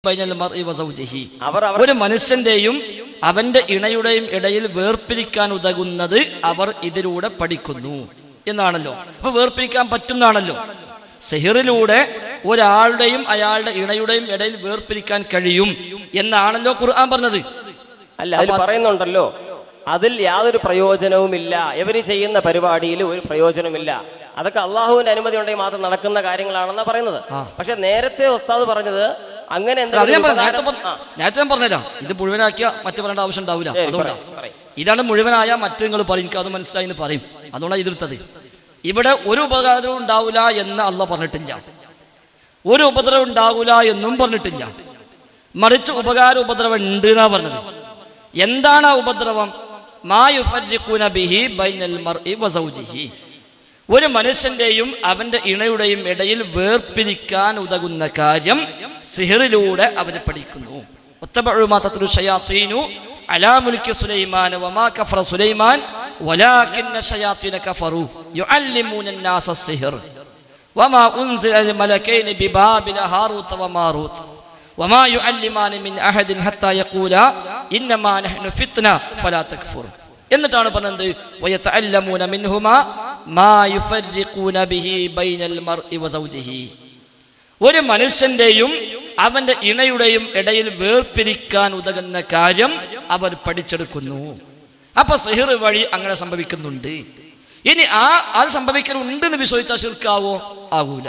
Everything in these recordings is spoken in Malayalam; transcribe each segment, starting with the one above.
ബൈനൽ മർഇ വസൗജിഹി. അവർ അവർ ഒരു മനുഷ്യന്റെയും അവന്റെ ഇണയുടെയും ഇടയിൽ വേർപിരിക്കാൻ ഉതകുന്നത് അവർ ഇതിലൂടെ പഠിക്കുന്നു എന്നാണല്ലോ അപ്പൊ വേർപിരിക്കാൻ പറ്റുന്നാണല്ലോ സെഹിറിലൂടെ ഒരാളുടെയും അയാളുടെ ഇണയുടെയും ഇടയിൽ വേർപിരിക്കാൻ കഴിയും എന്നാണല്ലോ ഖുർആൻ പറഞ്ഞത് അല്ല അതിൽ പറയുന്നുണ്ടല്ലോ അതിൽ യാതൊരു പ്രയോജനവുമില്ല ഇവര് ചെയ്യുന്ന പരിപാടിയിൽ ഒരു പ്രയോജനമില്ല അതൊക്കെ അള്ളാഹുവിന്റെ അനുമതി ഉണ്ടെങ്കിൽ മാത്രം നടക്കുന്ന കാര്യങ്ങളാണെന്നാ പറയുന്നത് പക്ഷെ നേരത്തെ ഉസ്താദ് പറഞ്ഞത് അങ്ങനെ അല്ല, അത് ഞാൻ എന്തെങ്കിലും പറഞ്ഞു. നേരത്തെ ഉപകാരം- പറ- നേരത്തെ ഞാൻ പറഞ്ഞുതരാം ഇത് മുഴുവനാക്കിയ മറ്റു പറയേണ്ട ആവശ്യം ഉണ്ടാവില്ല ശരി, അതുകൊണ്ടാണ് പറയ്, പറയ്. ഇതാണ് മുഴുവനായ മറ്റു നിങ്ങൾ പറയും എനിക്ക് അത് മനസ്സിലായി എന്ന് പറയും അതുകൊണ്ടാണ് ഇതെടുത്തത് ഇവിടെ ഒരു ഉപകാരവും ഉണ്ടാവില്ല എന്ന് അല്ല പറഞ്ഞിട്ടില്ല ഒരു ഉപദ്രവം ഉണ്ടാവില്ല എന്നും പറഞ്ഞിട്ടില്ല മറിച്ച് ഉപകാര ഉപദ്രവം ഉണ്ട് എന്നാ പറഞ്ഞത് എന്താണ് ആ ഉപദ്രവം മാ യുഫർരിഖൂന ബിഹി ബൈനൽ മർഇ വസൗജിഹി ഒരു മനുഷ്യന്റെയും അവന്റെ ഇണയുടെയും ഇടയിൽ വേർപിരിക്കാൻ ഉതകുന്ന കാര്യം സിഹറിലൂടെ അവർ പഠിക്കുന്നു واتبعوا ما تتلو الشياطين على ملك سليمان وما كفر سليمان ولكن الشياطين كفروا يعلمون الناس السحر وما أنزل الملكين ببابل هاروت وماروت وما يعلمان من أحد حتى يقولا إنما نحن فتنة فلا تكفر എന്നിട്ടാണ് പറഞ്ഞത് വയതഅല്ലമൂന മിൻഹുമ മാ യുഫർരിഖൂന ബിഹി ബൈനൽ മർഇ വസൗജിഹി ഒരു മനുഷ്യന്റെയും അവന്റെ ഇണയുടെയും ഇടയിൽ വേർപിരിക്കാൻ ഉതകുന്ന കാര്യം അവർ പഠിച്ചെടുക്കുന്നു അപ്പൊ സിഹിർ വഴി അങ്ങനെ സംഭവിക്കുന്നുണ്ട് ഇനി ആ അത് സംഭവിക്കലുണ്ട് എന്ന് വിശ്വസിച്ചാൽ ശിർക്കാവോ ആകൂല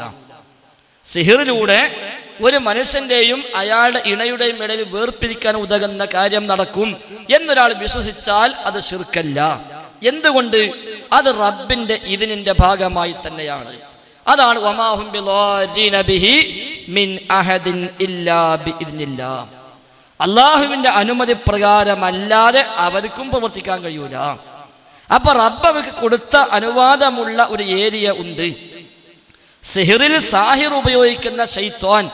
സിഹിറിലൂടെ ഒരു മനുഷ്യന്റെയും അയാളുടെ ഇണയുടെയും ഇടയിൽ വേർപിരിക്കാൻ ഉതകുന്ന കാര്യം നടക്കും എന്നൊരാൾ വിശ്വസിച്ചാൽ അത് ശിർക്കല്ല എന്തുകൊണ്ട് അത് റബ്ബിന്റെ ഇതിനിന്റെ ഭാഗമായി തന്നെയാണ് അതാണ് വമാഹും ബിളാരീന ബിഹി മിൻ അഹദിൻ ഇല്ലാ ബിഇദ്നില്ലാ. അള്ളാഹുവിന്റെ അനുമതി പ്രകാരമല്ലാതെ അവർക്കും പ്രവർത്തിക്കാൻ കഴിയൂല അപ്പൊ റബ്ബ് അവർക്ക് കൊടുത്ത അനുവാദമുള്ള ഒരു ഏരിയ ഉണ്ട് സിഹിറിൽ സാഹിർ ഉപയോഗിക്കുന്ന ഷെയ്ത്തോൻ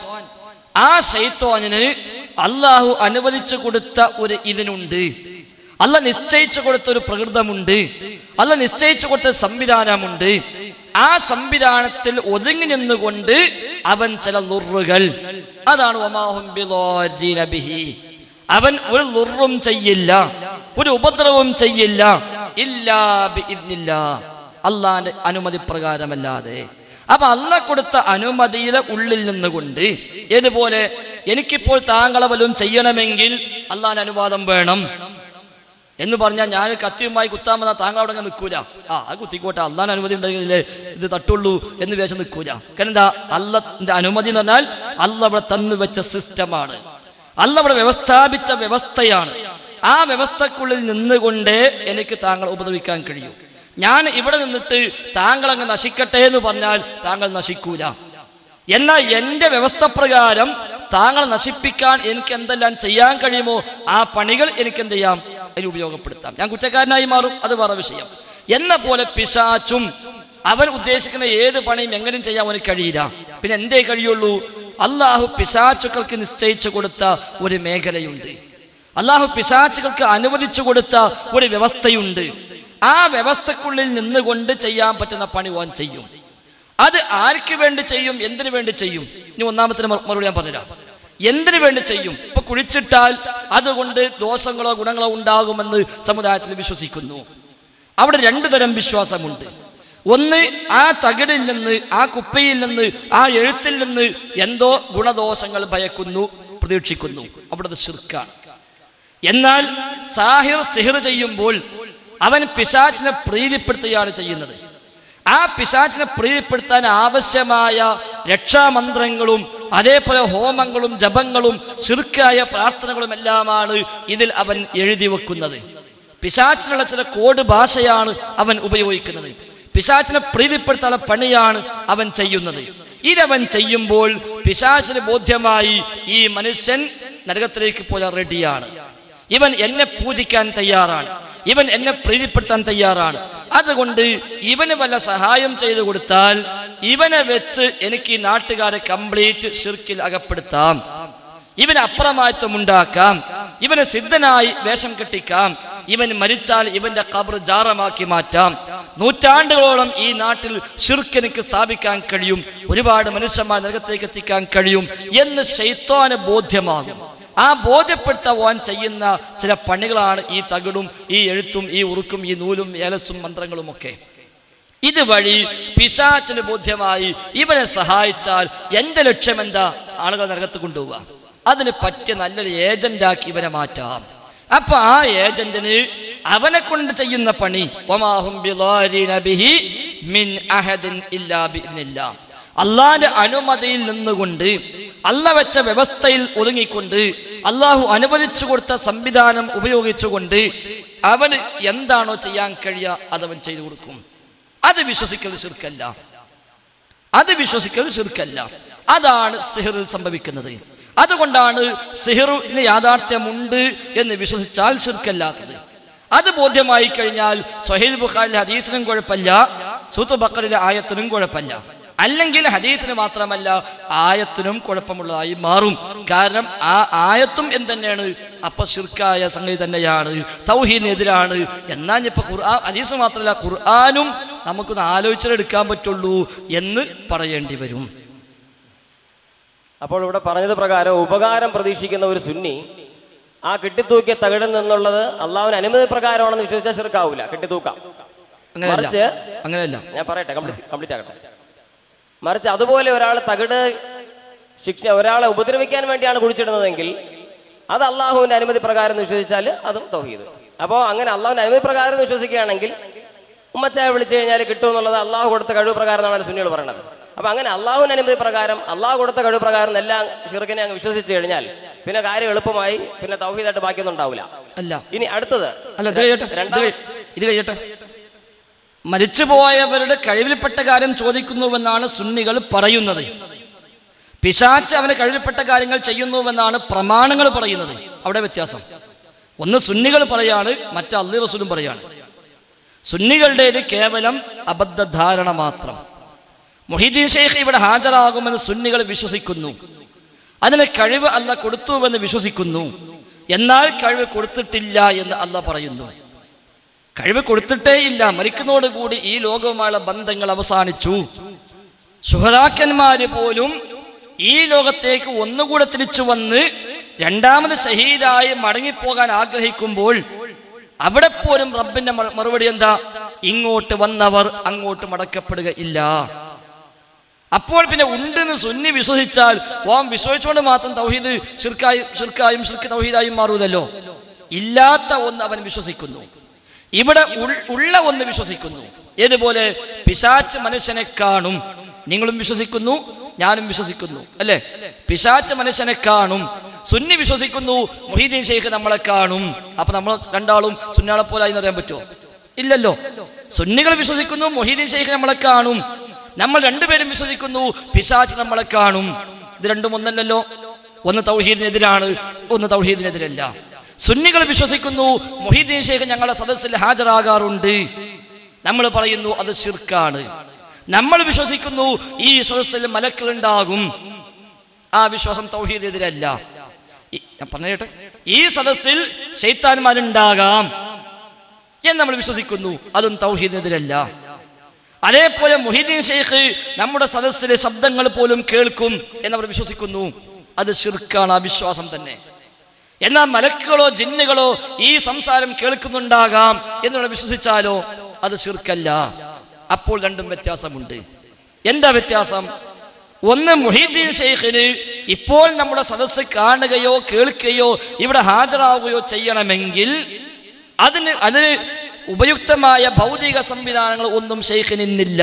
ആ ഷെയ്ത്തോനിന് അള്ളാഹു അനുവദിച്ചു കൊടുത്ത ഒരു ഇതിനുണ്ട് അല്ല നിശ്ചയിച്ചു കൊടുത്ത ഒരു പ്രകൃതമുണ്ട് അല്ല നിശ്ചയിച്ചു കൊടുത്ത സംവിധാനമുണ്ട് ആ സംവിധാനത്തിൽ ഒതുങ്ങി നിന്നുകൊണ്ട് അവൻ ചില ലുറുകൾ അതാണ് ഒമാഹും ബിളാരീന ബിഹി. അവൻ ഒരു ലുറും ചെയ്യില്ല ഒരു ഉപദ്രവവും ചെയ്യില്ല ഇല്ലാ ബിഇദ്നില്ല. അള്ളാന്റെ അനുമതി പ്രകാരമല്ലാതെ അപ്പൊ അല്ല കൊടുത്ത അനുമതിയുടെ ഉള്ളിൽ നിന്നുകൊണ്ട് ഏതുപോലെ എനിക്കിപ്പോൾ താങ്കളെ വല്ലതും ചെയ്യണമെങ്കിൽ അള്ളാന്റെ അനുവാദം വേണം എന്ന് പറഞ്ഞാൽ ഞാൻ കത്തിയുമായി കുത്താൻ വന്നാൽ താങ്കൾ അവിടെ അങ്ങ് നിൽക്കൂല ആ അത് കുത്തിക്കോട്ടെ അള്ളാൻ അനുമതി ഉണ്ടെങ്കിലേ ഇത് തട്ടുള്ളൂ എന്ന് വിചാരിച്ച് നിൽക്കൂല കാരണം എന്താ അള്ളന്റെ അനുമതി എന്ന് പറഞ്ഞാൽ അല്ല അവിടെ തന്നു വെച്ച സിസ്റ്റമാണ് അല്ല അവിടെ വ്യവസ്ഥാപിച്ച വ്യവസ്ഥയാണ് ആ വ്യവസ്ഥക്കുള്ളിൽ നിന്നുകൊണ്ട് എനിക്ക് താങ്കൾ ഉപദ്രവിക്കാൻ കഴിയും ഞാൻ ഇവിടെ നിന്നിട്ട് താങ്കൾ അങ്ങ് നശിക്കട്ടെ എന്ന് പറഞ്ഞാൽ താങ്കൾ നശിക്കൂല എന്നാൽ എൻ്റെ വ്യവസ്ഥ പ്രകാരം താങ്കൾ നശിപ്പിക്കാൻ എനിക്ക് എന്തെല്ലാം ചെയ്യാൻ കഴിയുമോ ആ പണികൾ എനിക്ക് എന്ത് ചെയ്യാം അതിന് ഉപയോഗപ്പെടുത്താം ഞാൻ കുറ്റക്കാരനായി മാറും അത് വേറെ വിഷയം എന്ന പോലെ പിശാച്ചും അവൻ ഉദ്ദേശിക്കുന്ന ഏത് പണിയും എങ്ങനെയും ചെയ്യാൻ അവന് കഴിയില്ല പിന്നെ എന്തേ കഴിയുള്ളൂ അള്ളാഹു പിശാച്ചുക്കൾക്ക് നിശ്ചയിച്ചു കൊടുത്ത ഒരു മേഖലയുണ്ട് അള്ളാഹു പിശാച്ചുകൾക്ക് അനുവദിച്ചു കൊടുത്ത ഒരു വ്യവസ്ഥയുണ്ട് ആ വ്യവസ്ഥക്കുള്ളിൽ നിന്നുകൊണ്ട് ചെയ്യാൻ പറ്റുന്ന പണി ഓൻ ചെയ്യും അത് ആർക്ക് വേണ്ടി ചെയ്യും എന്തിനു വേണ്ടി ചെയ്യും ഇനി ഒന്നാമത്തെ മറു- മറുപടി ഞാൻ പറഞ്ഞുതരാം എന്തിനു വേണ്ടി ചെയ്യും ഇപ്പൊ കുഴിച്ചിട്ടാൽ അതുകൊണ്ട് ദോഷങ്ങളോ ഗുണങ്ങളോ ഉണ്ടാകുമെന്ന് സമുദായത്തിൽ വിശ്വസിക്കുന്നു അവിടെ രണ്ടു തരം വിശ്വാസമുണ്ട് ഒന്ന് ആ തകിടിൽ നിന്ന് ആ കുപ്പയിൽ നിന്ന് ആ എഴുത്തിൽ നിന്ന് എന്തോ ഗുണദോഷങ്ങൾ ഭയക്കുന്നു പ്രതീക്ഷിക്കുന്നു അവിടെ അത് ശിർക്കാണ് എന്നാൽ സാഹിർ സിഹിർ ചെയ്യുമ്പോൾ അവൻ പിശാച്ചിനെ പ്രീതിപ്പെടുത്തുകയാണ് ചെയ്യുന്നത് ആ പിശാച്ചിനെ പ്രീതിപ്പെടുത്താൻ ആവശ്യമായ രക്ഷാമന്ത്രങ്ങളും അതേപോലെ ഹോമങ്ങളും ജപങ്ങളും ശിർക്കായ പ്രാർത്ഥനകളും എല്ലാമാണ് ഇതിൽ അവൻ എഴുതി വെക്കുന്നത് പിശാച്ചിനുള്ള ചില കോഡ് ഭാഷയാണ് അവൻ ഉപയോഗിക്കുന്നത് പിശാച്ചിനെ പ്രീതിപ്പെടുത്താനുള്ള പണിയാണ് അവൻ ചെയ്യുന്നത് ഇതവൻ ചെയ്യുമ്പോൾ പിശാച്ചിന് ബോധ്യമായി ഈ മനുഷ്യൻ നരകത്തിലേക്ക് പോയാൽ റെഡിയാണ് ഇവൻ എന്നെ പൂജിക്കാൻ തയ്യാറാണ് ഇവൻ എന്നെ പ്രീതിപ്പെടുത്താൻ തയ്യാറാണ് അതുകൊണ്ട് ഇവന് വല്ല സഹായം ചെയ്തു കൊടുത്താൽ ഇവനെ വെച്ച് എനിക്ക് ഈ നാട്ടുകാരെ കംപ്ലീറ്റ് ഷിർക്കിൽ അകപ്പെടുത്താം ഇവന് അപ്രമാദിത്വം ഉണ്ടാക്കാം ഇവനെ സിദ്ധനായി വേഷം കെട്ടിക്കാം ഇവൻ മരിച്ചാൽ ഇവന്റെ ഖബർ ജാറമാക്കി മാറ്റാം നൂറ്റാണ്ടുകളോളം ഈ നാട്ടിൽ ഷിർക്ക് സ്ഥാപിക്കാൻ കഴിയും ഒരുപാട് മനുഷ്യന്മാർ നരകത്തേക്ക് എത്തിക്കാൻ കഴിയും എന്ന് ശൈത്താന് ബോധ്യമാകും ആ ബോധ്യപ്പെടുത്താൻ ചെയ്യുന്ന ചില പണികളാണ് ഈ തകിടും ഈ എഴുത്തും ഈ ഉറുക്കും ഈ നൂലും ഏലസും മന്ത്രങ്ങളും ഒക്കെ ഇതുവഴി പിശാച്ചിന് ബോധ്യമായി ഇവനെ സഹായിച്ചാൽ എന്റെ ലക്ഷ്യം എന്താ ആളുകൾ നരകത്ത് കൊണ്ടുപോവുക അതിന് പറ്റിയ നല്ലൊരു ഏജന്റാക്കി ഇവനെ മാറ്റാം അപ്പൊ ആ ഏജന്റിന് അവനെ കൊണ്ട് ചെയ്യുന്ന പണി വമാഹും ബിളാരിന ബിഹി മിൻ അഹദിൻ ഇല്ലാ ബിഇذنില്ലാ. അള്ളാന്റെ അനുമതിയിൽ നിന്നുകൊണ്ട് അല്ല വെച്ച വ്യവസ്ഥയിൽ ഒതുങ്ങിക്കൊണ്ട് അള്ളാഹു അനുവദിച്ചു കൊടുത്ത സംവിധാനം ഉപയോഗിച്ചുകൊണ്ട് അവന് എന്താണോ ചെയ്യാൻ കഴിയുക അതവൻ ചെയ്തു കൊടുക്കും അത് വിശ്വസിക്കൽ ശിർക്കല്ല അത് വിശ്വസിക്കൽ ശിർക്കല്ല അതാണ് സിഹിറിൽ സംഭവിക്കുന്നത് അതുകൊണ്ടാണ് സിഹിറിന് യാഥാർത്ഥ്യമുണ്ട് എന്ന് വിശ്വസിച്ചാൽ ശിർക്കല്ലാത്തത് അത് ബോധ്യമായി കഴിഞ്ഞാൽ സൊഹൈൽ ബുഖാരിലെ ഹദീസിനും കുഴപ്പമില്ല സൂത്ത് ബക്കറിലെ ആയത്തിനും കുഴപ്പമില്ല അല്ലെങ്കിൽ ഹദീസിന് മാത്രമല്ല ആയത്തിനും കുഴപ്പമുള്ളതായി മാറും കാരണം ആ ആയത്തും എന്തന്നെയാണ് അപ്പൊ ശിർക്കായ സംഗതി തന്നെയാണ് തൗഹീദിനെതിരാണ് എന്നാൽ ഇപ്പൊ ഖുർആൻ ഹദീസ് മാത്രമല്ല ഖുർആാനും നമുക്കൊന്ന് ആലോചിച്ചെടുക്കാൻ പറ്റുള്ളൂ എന്ന് പറയേണ്ടി വരും അപ്പോൾ ഇവിടെ പറഞ്ഞത് പ്രകാരം ഉപകാരം പ്രതീക്ഷിക്കുന്ന ഒരു സുന്നി ആ കെട്ടിത്തൂക്കിയ തകിടിൽ നിന്നുള്ളത് അള്ളാഹുവിന് അനുമതി പ്രകാരമാണെന്ന് വിശ്വസിച്ചാൽ ചെറുക്കാവൂല കെട്ടിത്തൂക്കാം അങ്ങനെയല്ല മറിച്ച് അങ്ങനെയല്ല ഞാൻ പറയട്ടെ കംപ്ലീറ്റ് കംപ്ലീറ്റ് ആകട്ടെ മറിച്ച് അതുപോലെ ഒരാൾ തകിട് ശിക്ഷ ഒരാളെ ഉപദ്രവിക്കാൻ വേണ്ടിയാണ് കുഴിച്ചിടുന്നതെങ്കിൽ അത് അള്ളാഹുവിന്റെ അനുമതി പ്രകാരം എന്ന് വിശ്വസിച്ചാൽ അതും തൗഹീദ് അപ്പോൾ അങ്ങനെ അള്ളാഹുവിന്റെ അനുമതി പ്രകാരം എന്ന് വിശ്വസിക്കുകയാണെങ്കിൽ ഉമ്മച്ചായ വിളിച്ചു കഴിഞ്ഞാൽ കിട്ടും എന്നുള്ളത് അള്ളാഹു കൊടുത്ത കഴിവ് പ്രകാരം എന്നാണ് സുന്നികൾ പറയുന്നത് അപ്പൊ അങ്ങനെ അള്ളാഹുവിന്റെ അനുമതി പ്രകാരം അള്ളാഹു കൊടുത്ത കഴിവ് പ്രകാരം എല്ലാം ഷിർക്കിനെ അങ്ങ് വിശ്വസിച്ച് കഴിഞ്ഞാൽ പിന്നെ കാര്യം എളുപ്പമായി പിന്നെ തൗഹീദായിട്ട് ബാക്കിയൊന്നും ഉണ്ടാവില്ല അല്ല ഇനി അടുത്തത് അല്ല ഇത് കഴിയട്ടെ ഇത് രണ്ടാം കഴി- ഇത് കഴിയട്ടെ മരിച്ചുപോയവരുടെ കഴിവിൽപ്പെട്ട കാര്യം ചോദിക്കുന്നുവെന്നാണ് സുന്നികൾ പറയുന്നത് പിശാച്ച് അവന് കഴിവിൽപ്പെട്ട കാര്യങ്ങൾ ചെയ്യുന്നുവെന്നാണ് പ്രമാണങ്ങൾ പറയുന്നത് അവിടെ വ്യത്യാസം ഒന്ന് സുന്നികൾ പറയാണ് മറ്റേ അള്ളി റസൂലും പറയാണ് സുന്നികളുടേത് കേവലം അബദ്ധധാരണ മാത്രം മൊഹീദ്ദീൻ ഷെയ്ഖ് ഇവിടെ ഹാജരാകുമെന്ന് സുന്നികൾ വിശ്വസിക്കുന്നു അതിന് കഴിവ് അല്ല കൊടുത്തുവെന്ന് വിശ്വസിക്കുന്നു എന്നാൽ കഴിവ് കൊടുത്തിട്ടില്ല എന്ന് അല്ല പറയുന്നു കഴിവ് കൊടുത്തിട്ടേ ഇല്ല മരിക്കുന്നതോടുകൂടി ഈ ലോകവുമായുള്ള ബന്ധങ്ങൾ അവസാനിച്ചു സുഹതാക്കന്മാര് പോലും ഈ ലോകത്തേക്ക് ഒന്നുകൂടെ തിരിച്ചു വന്ന് രണ്ടാമത് ഷഹീദായി മടങ്ങിപ്പോകാൻ ആഗ്രഹിക്കുമ്പോൾ അവിടെ പോലും റബ്ബിന്റെ മറു- മറുപടി എന്താ ഇങ്ങോട്ട് വന്നവർ അങ്ങോട്ട് മടക്കപ്പെടുക ഇല്ല അപ്പോൾ പിന്നെ ഉണ്ടെന്ന് സുന്നി വിശ്വസിച്ചാൽ ഓം വിശ്വസിച്ചുകൊണ്ട് മാത്രം തൗഹീദ് ഷിർക്കായി ഷിർക്കായും ഷിർക്ക് തൗഹീദായും മാറുന്നല്ലോ ഇല്ലാത്ത ഒന്ന് അവൻ വിശ്വസിക്കുന്നു ഇവിടെ ഉൾ- ഉള്ള ഒന്ന് വിശ്വസിക്കുന്നു ഏതുപോലെ പിശാച്ച് മനുഷ്യനെ കാണും നിങ്ങളും വിശ്വസിക്കുന്നു ഞാനും വിശ്വസിക്കുന്നു അല്ലേ പിശാച്ച് മനുഷ്യനെ കാണും സുന്നി വിശ്വസിക്കുന്നു മൊഹീദ്ദീൻ ഷെയ്ഖ് നമ്മളെ കാണും അപ്പൊ നമ്മൾ രണ്ടാളും സുന്നാളെ പോലെ എന്ന് പറയാൻ പറ്റുമോ ഇല്ലല്ലോ സുന്നികൾ വിശ്വസിക്കുന്നു മൊഹീദ്ദീൻ ഷെയ്ഖ് നമ്മളെ കാണും നമ്മൾ രണ്ടുപേരും വിശ്വസിക്കുന്നു പിശാച്ച് നമ്മളെ കാണും ഇത് രണ്ടും ഒന്നല്ലല്ലോ ഒന്ന് തൗഹീദിനെതിരാണ് ഒന്ന് തൗഹീദിനെതിരല്ല സുന്നികൾ വിശ്വസിക്കുന്നു മൊഹീദ്ദീൻ ഷെയ്ഖ് ഞങ്ങളുടെ സദസ്സിൽ ഹാജരാകാറുണ്ട് നമ്മൾ പറയുന്നു അത് ഷിർക്കാണ് നമ്മൾ വിശ്വസിക്കുന്നു ഈ സദസ്സിൽ മലക്കളുണ്ടാകും ആ വിശ്വാസം തൗഹീദിനെതിരല്ല ഈ- ഞാൻ പറഞ്ഞേട്ടെ ഈ സദസ്സിൽ ശൈത്താന്മാരുണ്ടാകാം എന്ന് നമ്മൾ വിശ്വസിക്കുന്നു അതും തൗഹീദിനെതിരല്ല അതേപോലെ മൊഹീദ്ദീൻ ഷെയ്ഖ് നമ്മുടെ സദസ്സിലെ ശബ്ദങ്ങൾ പോലും കേൾക്കും എന്നവർ വിശ്വസിക്കുന്നു അത് ഷിർക്കാണ് ആ വിശ്വാസം തന്നെ എന്നാൽ മലക്കുകളോ ജിന്നുകളോ ഈ സംസാരം കേൾക്കുന്നുണ്ടാകാം എന്നുള്ള വിശ്വസിച്ചാലോ അത് ഷിർക്കല്ല അപ്പോൾ രണ്ടും വ്യത്യാസമുണ്ട് എന്താ വ്യത്യാസം ഒന്ന് മുഹീദ്ദീൻ ഷെയ്ഖിന് ഇപ്പോൾ നമ്മുടെ സദസ്സ് കാണുകയോ കേൾക്കുകയോ ഇവിടെ ഹാജരാകുകയോ ചെയ്യണമെങ്കിൽ അതിന് അതിന് ഉപയുക്തമായ ഭൗതിക സംവിധാനങ്ങൾ ഒന്നും ഷെയ്ഖിന് ഇന്നില്ല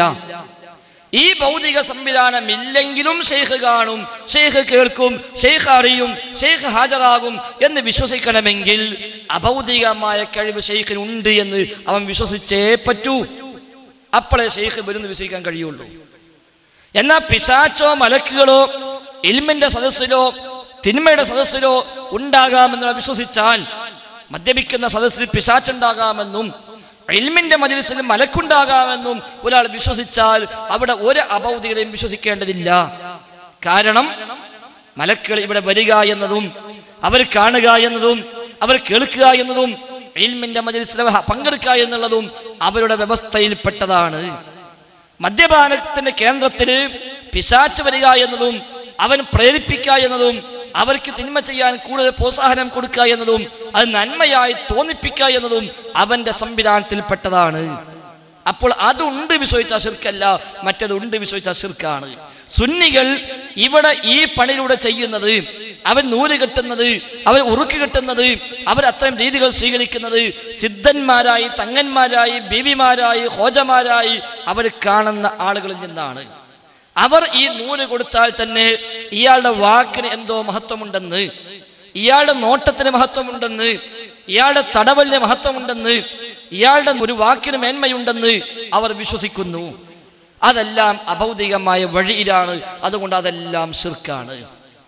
ഈ ഭൗതിക സംവിധാനം ഇല്ലെങ്കിലും ഷെയ്ഖ് കാണും ഷെയ്ഖ് കേൾക്കും ഷെയ്ഖ് അറിയും ഷെയ്ഖ് ഹാജരാകും എന്ന് വിശ്വസിക്കണമെങ്കിൽ അഭൗതികമായ കഴിവ് ഷെയ്ഖിന് ഉണ്ട് എന്ന് അവൻ വിശ്വസിച്ചേ പറ്റൂ അപ്പോഴേ ഷെയ്ഖ് വരുന്ന് വിശ്വസിക്കാൻ കഴിയുള്ളൂ എന്നാൽ പിശാച്ചോ മലക്കുകളോ ഇൽമിന്റെ സദസ്സിലോ തിന്മയുടെ സദസ്സിലോ ഉണ്ടാകാമെന്നുള്ള വിശ്വസിച്ചാൽ മദ്യപിക്കുന്ന സദസ്സിൽ പിശാച്ചുണ്ടാകാമെന്നും ഇൽമിന്റെ മജിലിസിൽ മലക്കുണ്ടാകാമെന്നും ഒരാൾ വിശ്വസിച്ചാൽ അവിടെ ഒരു അഭൗതികതയും വിശ്വസിക്കേണ്ടതില്ല കാരണം മലക്കുകൾ ഇവിടെ വരിക എന്നതും അവർ കാണുക എന്നതും അവർ കേൾക്കുക എന്നതും ഇൽമിന്റെ മജലിസിൽ പങ്കെടുക്കുക എന്നുള്ളതും അവരുടെ വ്യവസ്ഥയിൽപ്പെട്ടതാണ് മദ്യപാനത്തിന്റെ കേന്ദ്രത്തിന് പിശാച്ച് വരിക എന്നതും അവൻ പ്രേരിപ്പിക്കുക എന്നതും അവർക്ക് തിന്മ ചെയ്യാൻ കൂടുതൽ പ്രോത്സാഹനം കൊടുക്കുക എന്നതും അത് നന്മയായി തോന്നിപ്പിക്കുക എന്നതും അവന്റെ സംവിധാനത്തിൽപ്പെട്ടതാണ് അപ്പോൾ അതുണ്ട് വിശ്വസിച്ച ശിർക്കല്ല മറ്റത് ഉണ്ട് വിശ്വസിച്ച ശിർക്കാണ് സുന്നികൾ ഇവിടെ ഈ പണിയിലൂടെ ചെയ്യുന്നത് അവൻ നൂല് കെട്ടുന്നത് അവർ ഉറുക്ക് കെട്ടുന്നത് അവർ അത്തരം രീതികൾ സ്വീകരിക്കുന്നത് സിദ്ധന്മാരായി തങ്ങന്മാരായി ബീവിമാരായി ഹോജമാരായി അവർ കാണുന്ന ആളുകളിൽ നിന്നാണ് അവർ ഈ നൂല് കൊടുത്താൽ തന്നെ ഇയാളുടെ വാക്കിന് എന്തോ മഹത്വമുണ്ടെന്ന് ഇയാളുടെ നോട്ടത്തിന് മഹത്വമുണ്ടെന്ന് ഇയാളുടെ തടവലിന് മഹത്വമുണ്ടെന്ന് ഇയാളുടെ ഒരു വാക്കിന് മേന്മയുണ്ടെന്ന് അവർ വിശ്വസിക്കുന്നു അതെല്ലാം അഭൗതികമായ വഴിയിലാണ് അതുകൊണ്ട് അതെല്ലാം ശിർക്കാണ്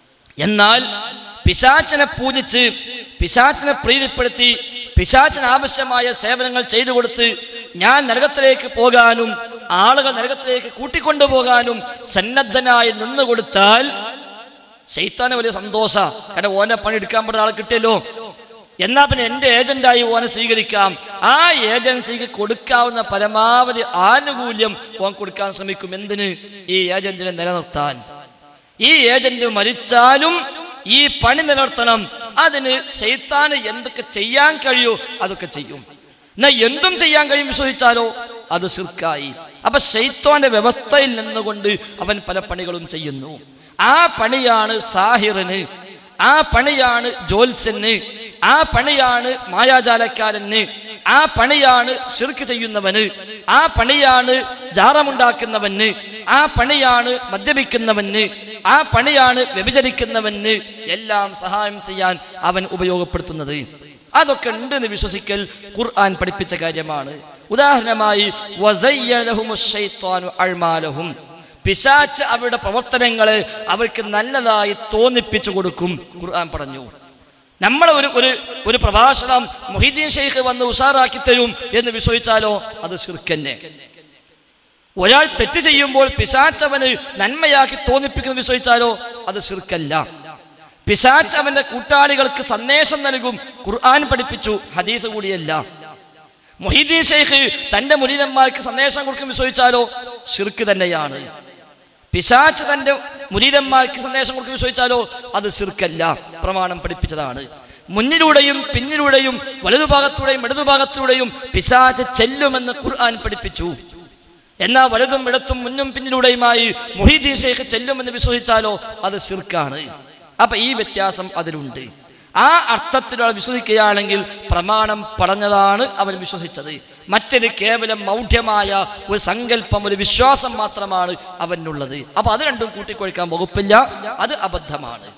എന്നാൽ പിശാചനെ പൂജിച്ച് പിശാചനെ പ്രീതിപ്പെടുത്തി പിശാചിന് ആവശ്യമായ സേവനങ്ങൾ ചെയ്തു കൊടുത്ത് ഞാൻ നരകത്തിലേക്ക് പോകാനും ആളുകൾ നരകത്തിലേക്ക് കൂട്ടിക്കൊണ്ടുപോകാനും സന്നദ്ധനായി നിന്ന് കൊടുത്താൽ ശൈത്താന് വലിയ സന്തോഷ കാരണം ഓനെ പണി എടുക്കാൻ പറ്റുന്ന ആളെ കിട്ടിയല്ലോ എന്നാ പിന്നെ എൻ്റെ ഏജന്റായി ഓനെ സ്വീകരിക്കാം ആ ഏജൻസിക്ക് കൊടുക്കാവുന്ന പരമാവധി ആനുകൂല്യം ഓൻ കൊടുക്കാൻ ശ്രമിക്കും എന്തിന് ഈ ഏജന്റിനെ നിലനിർത്താൻ ഈ ഏജന്റ് മരിച്ചാലും ഈ പണി നിലനിർത്തണം അതിന് ശൈത്താന് എന്തൊക്കെ ചെയ്യാൻ കഴിയോ അതൊക്കെ ചെയ്യും എന്നാ എന്തും ചെയ്യാൻ കഴിയും വിശ്വസിച്ചാലോ അത് ശിർക്കായി അപ്പൊ ശൈത്താന്റെ വ്യവസ്ഥയിൽ നിന്നുകൊണ്ട് അവൻ പല പണികളും ചെയ്യുന്നു ആ പണിയാണ് സാഹിറിന് ആ പണിയാണ് ജോത്സ്യന് ആ പണിയാണ് മായാജാലക്കാരന് ആ പണിയാണ് ഷിർക്ക് ചെയ്യുന്നവന് ആ പണിയാണ് ജാറമുണ്ടാക്കുന്നവന് ആ പണിയാണ് മദ്യപിക്കുന്നവന് ആ പണിയാണ് വ്യഭിചരിക്കുന്നവന് എല്ലാം സഹായം ചെയ്യാൻ അവൻ ഉപയോഗപ്പെടുത്തുന്നത് അതൊക്കെ ഉണ്ടെന്ന് വിശ്വസിക്കൽ ഖുർആൻ പഠിപ്പിച്ച കാര്യമാണ് ഉദാഹരണമായി വസയ്യലഹുമുശ് ശൈത്വാനു അഴ്മാലഹും പിശാച്ച് അവരുടെ പ്രവർത്തനങ്ങളെ അവർക്ക് നല്ലതായി തോന്നിപ്പിച്ചു കൊടുക്കും ഖുർആൻ പറഞ്ഞു നമ്മളെ ഒരു ഒരു ഒരു പ്രഭാഷണം മൊഹീദ്ദീൻ ഷെയ്ഖ് വന്ന് ഉഷാറാക്കി തരും എന്ന് വിശ്വസിച്ചാലോ അത് ശിർക്കന്നെ ഒരാൾ തെറ്റ് ചെയ്യുമ്പോൾ പിശാച്ച് അവന് നന്മയാക്കി തോന്നിപ്പിക്കുന്നത് വിശ്വസിച്ചാലോ അത് ശിർക്കല്ല പിശാച്ച് അവന്റെ കൂട്ടാളികൾക്ക് സന്ദേശം നൽകും ഖുർആൻ പഠിപ്പിച്ചു ഹദീസ് കൂടിയല്ല മൊഹീദ്ദീൻ ഷെയ്ഖ് തന്റെ മുരീതന്മാർക്ക് സന്ദേശം കൊടുക്കും വിശ്വസിച്ചാലോ ഷിർക്ക് തന്നെയാണ് പിശാച്ച് തന്റെ മുരീതന്മാർക്ക് സന്ദേശം കൊടുക്കും വിശ്വസിച്ചാലോ അത് ഷിർക്കല്ല പ്രമാണം പഠിപ്പിച്ചതാണ് മുന്നിലൂടെയും പിന്നിലൂടെയും വലതുഭാഗത്തൂടെയും ഇടതുഭാഗത്തൂടെയും പിശാച്ച് ചെല്ലുമെന്ന് ഖുർആൻ പഠിപ്പിച്ചു എന്നാൽ വലതും ഇടത്തും മുന്നും പിന്നിലൂടെയുമായി മൊഹീദ്ദീൻ ഷെയ്ഖ് ചെല്ലുമെന്ന് വിശ്വസിച്ചാലോ അത് ഷിർക്കാണ് അപ്പൊ ഈ വ്യത്യാസം അതിലുണ്ട് ആ അർത്ഥത്തിൽ അവൾ വിശ്വസിക്കുകയാണെങ്കിൽ പ്രമാണം പറഞ്ഞതാണ് അവൻ വിശ്വസിച്ചത് മറ്റൊരു കേവലം മൗഢ്യമായ ഒരു സങ്കല്പം ഒരു വിശ്വാസം മാത്രമാണ് അവനുള്ളത് അപ്പൊ അത് രണ്ടും കൂട്ടിക്കൊഴിക്കാൻ വകുപ്പില്ല അത് അബദ്ധമാണ്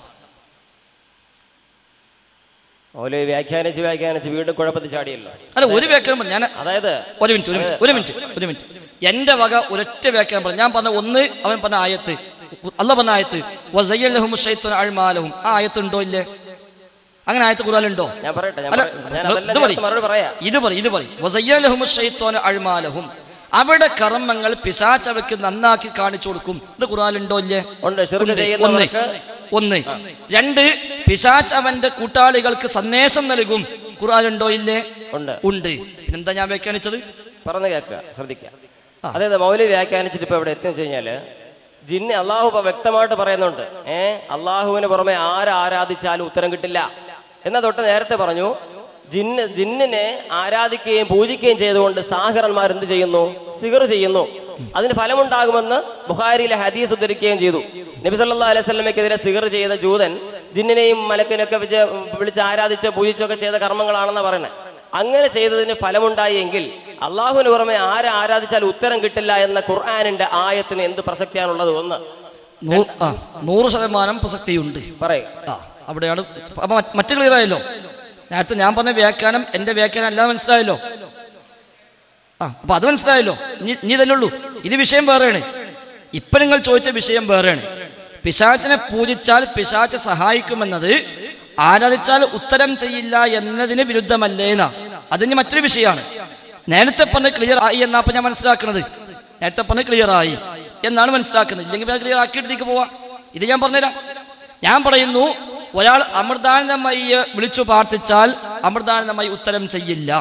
ഓല് വ്യാഖ്യാനിച്ച് വ്യാഖ്യാനിച്ച് വീണ്ടും കുഴപ്പത്തിൽ ചാടിയല്ലോ അല്ല ഒരു വ്യാഖ്യാനം ഞാൻ അതായത് ഒരു മിനിറ്റ് ഒരു മിനിറ്റ് ഒരു മിനിറ്റ് ഒരു മിനിറ്റ് എന്റെ വക ഒരൊറ്റ വ്യാഖ്യാനം പറഞ്ഞു ഞാൻ പറഞ്ഞ ഒന്ന് അവൻ പറഞ്ഞ ആയത്ത് അല്ല പറഞ്ഞ ആയത്ത് വസയ്യലഹും ഷൈത്വൻ അഴ്മാലഹും ആ ആയത്ത് ഉണ്ടോ ഇല്ലേ അങ്ങനെ ആയത്ത് ഖുറാനുണ്ടോ ഞാൻ പറയട്ടെ ഞാൻ അല്ല, പറ- ഞാൻ ഇത് അതെല്ലാം പറയ്. ചേർത്ത് മറുപടി പറയാം ഇത് പറയും ഇത് പറയും വസയ്യലഹും ഷൈത്വൻ അഴ്മാലഹും അവിടെ കർമ്മങ്ങൾ പിശാച്ച് അവർക്ക് നന്നാക്കി കാണിച്ചു കൊടുക്കും ഇത് ഖുറാനുണ്ടോ ഇല്ലേ ഉണ്ട് ഷിർക്ക് ഉണ്ട്. ഒന്ന് ചെയ്യുന്നവർക്ക് ഒന്ന് രണ്ട് പിശാച്ച് അവന്റെ കൂട്ടാളികൾക്ക് സന്ദേശം നൽകും ഖുറാനുണ്ടോ ഇല്ലേ ഉണ്ട് ഉണ്ട് പിന്നെന്താ ഞാൻ വ്യാഖ്യാനിച്ചത് പറഞ്ഞു കേൾക്കുക ശ്രദ്ധിക്കുക അതായത് മൗലി വ്യാഖ്യാനിച്ചിട്ട് ഇപ്പൊ ഇവിടെ എത്തിയെന്ന് വെച്ച് കഴിഞ്ഞാല് ജിന്ന് അള്ളാഹു ഇപ്പൊ വ്യക്തമായിട്ട് പറയുന്നുണ്ട് ഏ അള്ളാഹുവിന് പുറമെ ആര് ആരാധിച്ചാലും ഉത്തരം കിട്ടില്ല എന്നാ തൊട്ട് നേരത്തെ പറഞ്ഞു ജിന്ന് ജിന്നിനെ ആരാധിക്കുകയും പൂജിക്കുകയും ചെയ്തുകൊണ്ട് സാഹിറന്മാർ എന്ത് ചെയ്യുന്നു സിഗർ ചെയ്യുന്നു അതിന് ഫലമുണ്ടാകുമെന്ന് ബുഹാരിയിലെ ഹദീസ് ഉദ്ധരിക്കുകയും ചെയ്തു നബി സല്ലാ അലൈഹി സ്വലമയ്ക്കെതിരെ സിഗർ ചെയ്ത ജൂതൻ ജിന്നിനെയും മലക്കിനെയൊക്കെ വിജ വിളിച്ച് ആരാധിച്ച് പൂജിച്ചൊക്കെ ചെയ്ത കർമ്മങ്ങളാണെന്നാണ് പറയുന്നത് അങ്ങനെ ചെയ്തതിന് ഫലമുണ്ടായി എങ്കിൽ അള്ളാഹുവിന് പുറമെ ആരെ ആരാധിച്ചാൽ ഉത്തരം കിട്ടില്ല എന്ന ഖുർആാനിന്റെ ആയത്തിന് എന്ത് പ്രസക്തിയാണുള്ളത് ഒന്ന് നൂ- ആ, നൂറ് ശതമാനം പ്രസക്തിയുണ്ട് പറയുക ആ അവിടെയാണ് അപ്പൊ മറ്റ് മറ്റ് ക്ലിയർ ആയല്ലോ നേരത്തെ ഞാൻ പറഞ്ഞ വ്യാഖ്യാനം എന്റെ വ്യാഖ്യാനം അല്ലാതെ മനസ്സിലായല്ലോ ആ അപ്പൊ അത് മനസ്സിലായല്ലോ ഇനി ഇനി തന്നെ ഉള്ളൂ ഇത് വിഷയം വേറെയാണ് ഇപ്പൊ നിങ്ങൾ ചോദിച്ച വിഷയം വേറെയാണ് പിശാചിനെ പൂജിച്ചാൽ പിശാച്ച് സഹായിക്കുമെന്നത് ആരാധിച്ചാൽ ഉത്തരം ചെയ്യില്ല എന്നതിന് വിരുദ്ധമല്ലേന്നാ അതിന് മറ്റൊരു വിഷയമാണ് നേരത്തെ പറഞ്ഞ് ക്ലിയർ ആയി എന്നാ അപ്പൊ ഞാൻ മനസ്സിലാക്കുന്നത് നേരത്തെ പറഞ്ഞ് ക്ലിയർ ആയി എന്നാണ് മനസ്സിലാക്കുന്നത് ഇല്ലെങ്കിൽ ക്ലിയർ ആക്കിയിട്ട് പോവാം ഇത് ഞാൻ പറഞ്ഞുതരാം ഞാൻ പറയുന്നു ഒരാൾ അമൃതാനന്ദമയ്യെ വിളിച്ചു പ്രാർത്ഥിച്ചാൽ അമൃതാനന്ദമയി ഉത്തരം ചെയ്യില്ല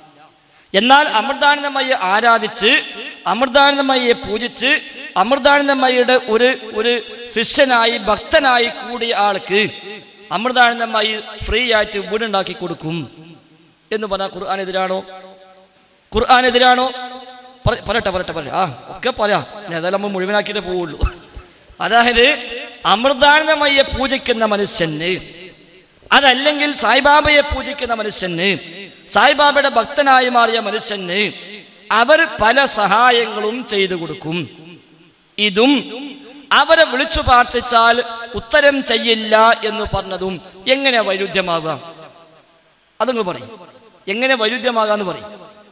എന്നാൽ അമൃതാനന്ദമയെ ആരാധിച്ച് അമൃതാനന്ദമയെ പൂജിച്ച് അമൃതാനന്ദമയുടെ ഒരു ഒരു ശിഷ്യനായി ഭക്തനായി കൂടിയ ആൾക്ക് അമൃതാനന്ദമായി ഫ്രീ ആയിട്ട് വീടുണ്ടാക്കി കൊടുക്കും എന്ന് പറഞ്ഞാൽ ഖുർആൻ എതിരാണോ ഖുർആൻ എതിരാണോ പറ- പറയട്ടെ പറയട്ടെ പറയട്ടെ ആ ഒക്കെ പറയാം ഞാൻ ഏതായാലും നമ്മൾ മുഴുവനാക്കിയിട്ടേ പോവുള്ളൂ അതായത് അമൃതാനന്ദമയെ പൂജിക്കുന്ന മനുഷ്യന് അതല്ലെങ്കിൽ സായിബാബയെ പൂജിക്കുന്ന മനുഷ്യന് സായിബാബയുടെ ഭക്തനായി മാറിയ മനുഷ്യന് അവർ പല സഹായങ്ങളും ചെയ്തു കൊടുക്കും ഇതും അവരെ വിളിച്ചു പ്രാർത്ഥിച്ചാൽ ഉത്തരം ചെയ്യില്ല എന്ന് പറഞ്ഞതും എങ്ങനെ വൈരുദ്ധ്യമാകാം അതങ്ങൾ പറയും എങ്ങനെ വൈരുദ്ധ്യമാകാന്ന് പറയും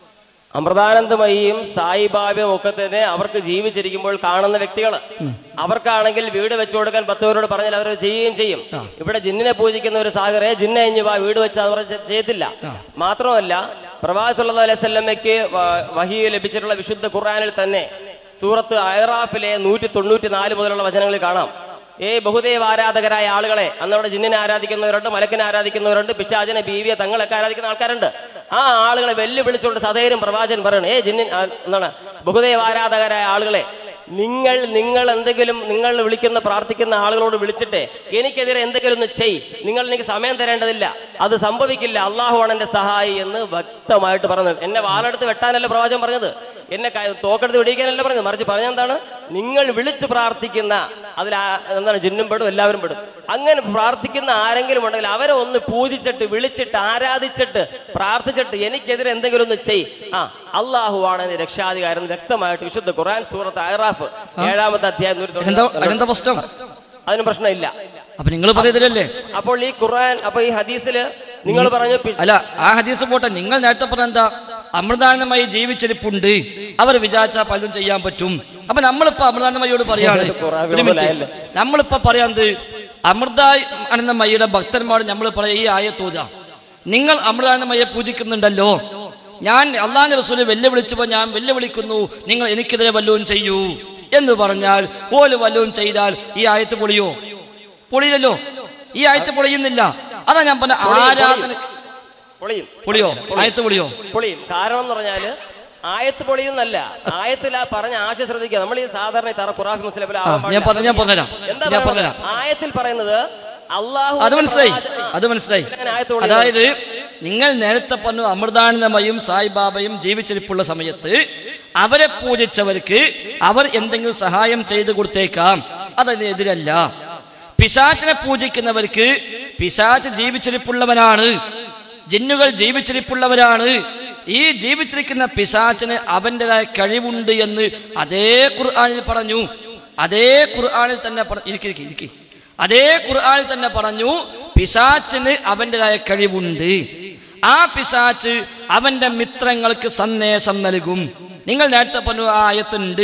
അമൃതാനന്ദമയിയും സായിബാബയും ഒക്കെ തന്നെ അവർക്ക് ജീവിച്ചിരിക്കുമ്പോൾ കാണുന്ന വ്യക്തികൾ അവർക്കാണെങ്കിൽ വീട് വെച്ചു കൊടുക്കാൻ പത്ത് പേരോട് പറഞ്ഞാൽ അവർ ചെയ്യുകയും ചെയ്യും ഇവിടെ ജിന്നിനെ പൂജിക്കുന്ന ഒരു സാഗറെ ജിന്നെ ഇഞ്ഞ് വാ വീട് വെച്ച് അവർ ചെ- ചെയ്യത്തില്ല മാത്രമല്ല പ്രവാസുള്ള അലൈവല്ലമ്മയ്ക്ക് വഹി ലഭിച്ചിട്ടുള്ള വിശുദ്ധ ഖുർആനിൽ തന്നെ സൂറത്ത് അയറാഫിലെ നൂറ്റി തൊണ്ണൂറ്റി നാല് മുതലുള്ള വചനങ്ങളിൽ കാണാം ഏ ബഹുദേവ ആരാധകരായ ആളുകളെ അന്ന് അവിടെ ജിന്നിനെ ആരാധിക്കുന്നവരുണ്ട് മലക്കിനെ ആരാധിക്കുന്നവരുണ്ട് പിശാചിനെ ബീവിയെ തങ്ങളൊക്കെ ആരാധിക്കുന്ന ആൾക്കാരുണ്ട് ആ ആളുകളെ വെല്ലുവിളിച്ചുകൊണ്ട് സധൈര്യം പ്രവാചകൻ പറയണം ഏ ജിന്നിൻ ആ, എന്താണ് ബഹുദേവ ആരാധകരായ ആളുകളെ നിങ്ങൾ നിങ്ങൾ എന്തെങ്കിലും നിങ്ങൾ വിളിക്കുന്ന പ്രാർത്ഥിക്കുന്ന ആളുകളോട് വിളിച്ചിട്ട് എനിക്കെതിരെ എന്തെങ്കിലും ഒന്ന് ചെയ് നിങ്ങൾ എനിക്ക് സമയം തരേണ്ടതില്ല അത് സംഭവിക്കില്ല അള്ളാഹുവാണ് എന്റെ സഹായി എന്ന് വ്യക്തമായിട്ട് പറഞ്ഞത് എന്നെ വാലെടുത്ത് വെട്ടാനല്ല പ്രവാചകൻ പറഞ്ഞത് എന്നെ ക- തോക്കെടുത്ത് വെടിക്കാനല്ല പറഞ്ഞത് മറിച്ച് പറഞ്ഞ എന്താണ് നിങ്ങൾ വിളിച്ച് പ്രാർത്ഥിക്കുന്ന അതിൽ ആ- എന്താണ് ജിന്നും പെടും എല്ലാവരും പെടും അങ്ങനെ പ്രാർത്ഥിക്കുന്ന ആരെങ്കിലും ഉണ്ടെങ്കിൽ അവരെ ഒന്ന് പൂജിച്ചിട്ട് വിളിച്ചിട്ട് ആരാധിച്ചിട്ട് പ്രാർത്ഥിച്ചിട്ട് എനിക്കെതിരെ എന്തെങ്കിലും ഒന്ന് ചെയ് ആ അള്ളാഹുവാണ് എന്റെ രക്ഷാധികാരം എന്ന് വ്യക്തമായിട്ട് വിശുദ്ധ ഖുർആൻ സൂറത്ത് അഹ്റാഫ് ഏഴാമത്തെ അധ്യായം നൂറ്റി എന്താ തൊണ്ണൂറ്റി അതിനെന്താ പ്രശ്നം അതിന് പ്രശ്നമില്ല അപ്പൊ നിങ്ങൾ പറയുന്നില്ലല്ലേ അപ്പോൾ ഈ ഖുർആൻ അപ്പൊ ഈ ഹദീസില് നിങ്ങൾ പറഞ്ഞു പി- അല്ല ആ ഹദീസ് പോട്ടെ നിങ്ങൾ നേരത്തെ പറഞ്ഞ എന്താ അമൃതാനന്ദമായി ജീവിച്ചിരിപ്പുണ്ട് അവർ വിചാരിച്ചാൽ പലതും ചെയ്യാൻ പറ്റും അപ്പൊ നമ്മളിപ്പോ അമൃതാനന്ദമയോട് പറയാണ് ഖുർആൻ ഒരു മിനിറ്റ് വിളമ്പലായല്ലോ. നമ്മളിപ്പോ പറയാന്ത് അമൃതാനന്ദമയുടെ ഭക്തന്മാർ നമ്മൾ പറയാ ഈ ആയത്തോത നിങ്ങൾ അമൃതാനന്ദമയെ പൂജിക്കുന്നുണ്ടല്ലോ ഞാൻ അള്ളാഹ് റസൂല് വെല്ലുവിളിച്ചപ്പോൾ ഞാൻ വെല്ലുവിളിക്കുന്നു നിങ്ങൾ എനിക്കെതിരെ വല്ലതും ചെയ്യൂ എന്ന് പറഞ്ഞാൽ ഓല് വല്ലതും ചെയ്താൽ ഈ ആയത്ത് പൊളിയോ പൊളിയല്ലോ ഈ ആയത്ത് പൊളിയുന്നില്ല അതാ ഞാൻ പറഞ്ഞ ആരാധന പൊളിയും പൊളിയോ ആയത്ത് പൊളിയോ പൊളിയും കാരണം എന്ന് പറഞ്ഞാല് ആയത്ത് പൊളിയുന്നല്ല ആയത്തിൽ ആ പറഞ്ഞ ആശയം ശ്രദ്ധിക്കുക നമ്മൾ ഈ സാധാരണ ഈ തറ ഖുറാഫ് മുസ്ലിം ആ ഞാൻ പറഞ്ഞ ഞാൻ പറഞ്ഞുതരാം എന്താ ഞാൻ പറയുന്നത്? പറഞ്ഞുതരാം ആയത്തിൽ പറയുന്നത് അള്ളാഹു അത് മനസ്സിലായി അത് മനസ്സിലായി ആയത്ത് പൊളിയുന്നത്. അതായത് നിങ്ങൾ നേരത്തെ പറഞ്ഞു അമൃതാനന്ദമയും സായിബാബയും ജീവിച്ചിരിപ്പുള്ള സമയത്ത് അവരെ പൂജിച്ചവർക്ക് അവർ എന്തെങ്കിലും സഹായം ചെയ്തു കൊടുത്തേക്കാം അതിനെതിരല്ല പിശാചിനെ പൂജിക്കുന്നവർക്ക് പിശാച്ച് ജീവിച്ചിരിപ്പുള്ളവനാണ് ജിന്നുകൾ ജീവിച്ചിരിപ്പുള്ളവരാണ് ഈ ജീവിച്ചിരിക്കുന്ന പിശാച്ചിന് അവൻ്റെതായ കഴിവുണ്ട് എന്ന് അതേ ഖുർആാനിൽ പറഞ്ഞു അതേ ഖുർആാനിൽ തന്നെ പറ- ഇരിക്ക് ഇരിക്ക് ഇരിക്ക് അതേ ഖുർആാനിൽ തന്നെ പറഞ്ഞു പിശാച്ചിന് അവൻ്റെതായ കഴിവുണ്ട് ആ പിശാച്ച് അവന്റെ മിത്രങ്ങൾക്ക് സന്ദേശം നൽകും നിങ്ങൾ നേരത്തെ പറഞ്ഞു ആ ആയത്തുണ്ട്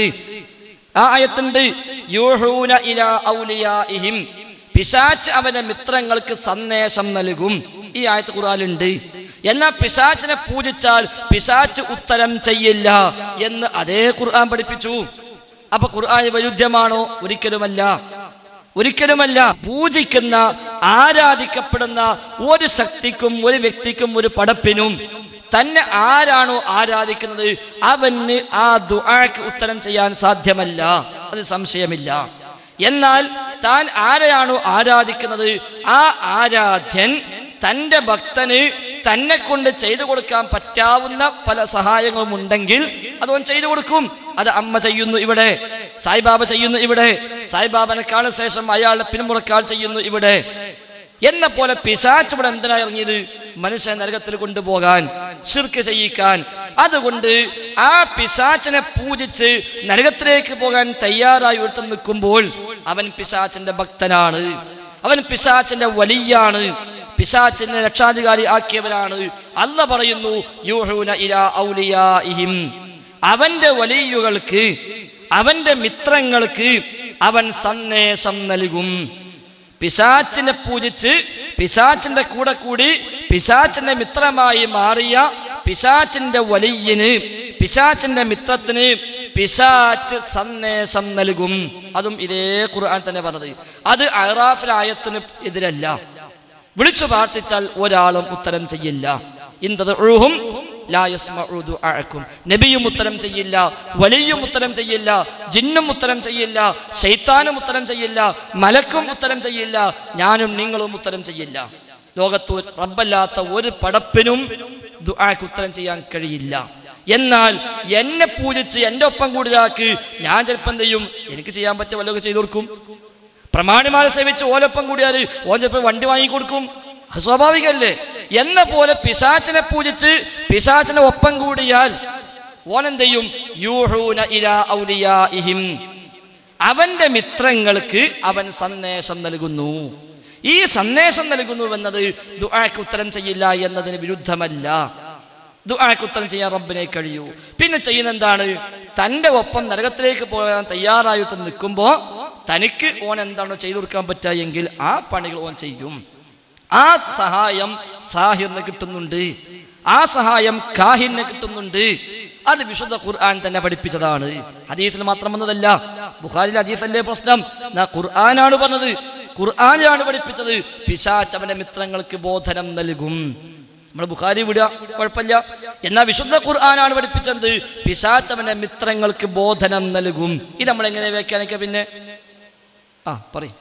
ആ ആയത്തുണ്ട് യൂഹൂന ഇലാ ഔലിയാഇഹിം പിശാച്ച് അവന്റെ മിത്രങ്ങൾക്ക് സന്ദേശം നൽകും ഈ ആയത്ത് ഖുർആനിലുണ്ട് എന്നാൽ പിശാച്ചിനെ പൂജിച്ചാൽ പിശാച്ച് ഉത്തരം ചെയ്യില്ല എന്ന് അതേ ഖുർആൻ പഠിപ്പിച്ചു അപ്പൊ ഖുർആൻ വൈരുദ്ധ്യമാണോ ഒരിക്കലുമല്ല ഒരിക്കലുമല്ല പൂജിക്കുന്ന ആരാധിക്കപ്പെടുന്ന ഒരു ശക്തിക്കും ഒരു വ്യക്തിക്കും ഒരു പടപ്പിനും തന്നെ ആരാണോ ആരാധിക്കുന്നത് അവന് ആ ദുആക്ക് ഉത്തരം ചെയ്യാൻ സാധ്യമല്ല അത് സംശയമില്ല എന്നാൽ താൻ ആരെയാണോ ആരാധിക്കുന്നത് ആ ആരാധ്യൻ തൻ്റെ ഭക്തന് തന്നെ കൊണ്ട് ചെയ്തു കൊടുക്കാൻ പറ്റാവുന്ന പല സഹായങ്ങളും ഉണ്ടെങ്കിൽ അതവൻ ചെയ്തു കൊടുക്കും അത് അമ്മ ചെയ്യുന്നു ഇവിടെ സായിബാബ ചെയ്യുന്നു ഇവിടെ സായിബാബനെക്കാളും ശേഷം അയാളുടെ പിന്മുറക്കാൾ ചെയ്യുന്നു ഇവിടെ എന്ന പോലെ പിശാച്ച് ഇവിടെ എന്തിനാ ഇറങ്ങിയത് മനുഷ്യ നരകത്തിൽ കൊണ്ടുപോകാൻ ശിർക്ക് ചെയ്യിക്കാൻ അതുകൊണ്ട് ആ പിശാച്ചിനെ പൂജിച്ച് നരകത്തിലേക്ക് പോകാൻ തയ്യാറായി ഒരുത്തൻ നിൽക്കുമ്പോൾ അവൻ പിശാച്ചിന്റെ ഭക്തനാണ് അവൻ പിശാച്ചിന്റെ വലിയാണ് പിശാച്ചിനെ രക്ഷാധികാരി ആക്കിയവരാണ് അല്ല പറയുന്നു യൂഹൂന ഇലാ ഔലിയാഇഹിം അവന്റെ വലിയുകൾക്ക് അവന്റെ മിത്രങ്ങൾക്ക് അവൻ സന്ദേശം നൽകും പിശാച്ചിനെ പൂജിച്ച് പിശാച്ചിന്റെ കൂടെ കൂടി പിശാച്ചിന്റെ മിത്രമായി മാറിയ പിശാച്ചിന്റെ വലിയന് പിശാച്ചിന്റെ മിത്രത്തിന് പിശാച്ച് സന്ദേശം നൽകും അതും ഇതേ ഖുർആൻ തന്നെ പറഞ്ഞത് അത് അഹ്റാഫിൽ ആയത്തിന് എതിരല്ല വിളിച്ചു പ്രാർത്ഥിച്ചാൽ ഒരാളും ഉത്തരം ചെയ്യില്ല ഇന്തതും നബിയും ഉത്തരം ചെയ്യില്ല വലിയും ഉത്തരം ചെയ്യില്ല ജിന്നും ഉത്തരം ചെയ്യില്ല ശൈത്താനും ഉത്തരം ചെയ്യില്ല മലക്കും ഉത്തരം ചെയ്യില്ല ഞാനും നിങ്ങളും ഉത്തരം ചെയ്യില്ല ലോകത്ത് റബ്ബല്ലാത്ത ഒരു പടപ്പിനും ദുആക്ക് ഉത്തരം ചെയ്യാൻ കഴിയില്ല എന്നാൽ എന്നെ പൂജിച്ച് എൻ്റെ ഒപ്പം കൂടിയാക്ക് ഞാൻ ചിലപ്പോൾ എന്ത് ചെയ്യും എനിക്ക് ചെയ്യാൻ പറ്റിയ വല്ലതൊക്കെ ചെയ്തു കൊടുക്കും പ്രമാണിമാരെ സേവിച്ച് ഓലൊപ്പം കൂടിയാൽ ഓൻ ചിലപ്പോൾ വണ്ടി വാങ്ങിക്കൊടുക്കും അത് സ്വാഭാവികമല്ലേ എന്ന പോലെ പിശാചിനെ പൂജിച്ച് പിശാചിനെ ഒപ്പം കൂടിയാൽ ഓൻ എന്ത് ചെയ്യും യൂഹൂന ഇലാ ഔലിയാഇഹിം അവന്റെ മിത്രങ്ങൾക്ക് അവൻ സന്ദേശം നൽകുന്നു ഈ സന്ദേശം നൽകുന്നു എന്നത് ദുആക്ക് ഉത്തരം ചെയ്യില്ല എന്നതിന് വിരുദ്ധമല്ല ദുആക്ക് ഉത്തരം ചെയ്യാൻ റബ്ബിനെ കഴിയൂ പിന്നെ ചെയ്യുന്ന എന്താണ് തൻ്റെ ഒപ്പം നരകത്തിലേക്ക് പോകാൻ തയ്യാറായിട്ട് നിൽക്കുമ്പോൾ തനിക്ക് ഓൻ എന്താണോ ചെയ്തു കൊടുക്കാൻ പറ്റുക എങ്കിൽ ആ പണികൾ ഓൻ ചെയ്യും ആ സഹായം സാഹിറിന് കിട്ടുന്നുണ്ട് ആ സഹായം കാഹിറിന് കിട്ടുന്നുണ്ട് അത് വിശുദ്ധ ഖുർആൻ തന്നെ പഠിപ്പിച്ചതാണ് ഹദീസിൽ മാത്രം വന്നതല്ല ബുഖാരിലെ ഹദീസല്ലേ പ്രശ്നം എന്നാ ഖുർആനാണ് പറഞ്ഞത് ഖുർആനാണ് പഠിപ്പിച്ചത് പിശാച്ച് അവന്റെ മിത്രങ്ങൾക്ക് ബോധനം നൽകും നമ്മൾ ബുഖാരി വിടുക കുഴപ്പമില്ല എന്നാൽ വിശുദ്ധ ഖുർആനാണ് പഠിപ്പിച്ചത് പിശാച്ച് അവന്റെ മിത്രങ്ങൾക്ക് ബോധനം നൽകും ഇത് നമ്മൾ എങ്ങനെ വ്യാഖ്യാനിക്കുക പിന്നെ ആ പറയും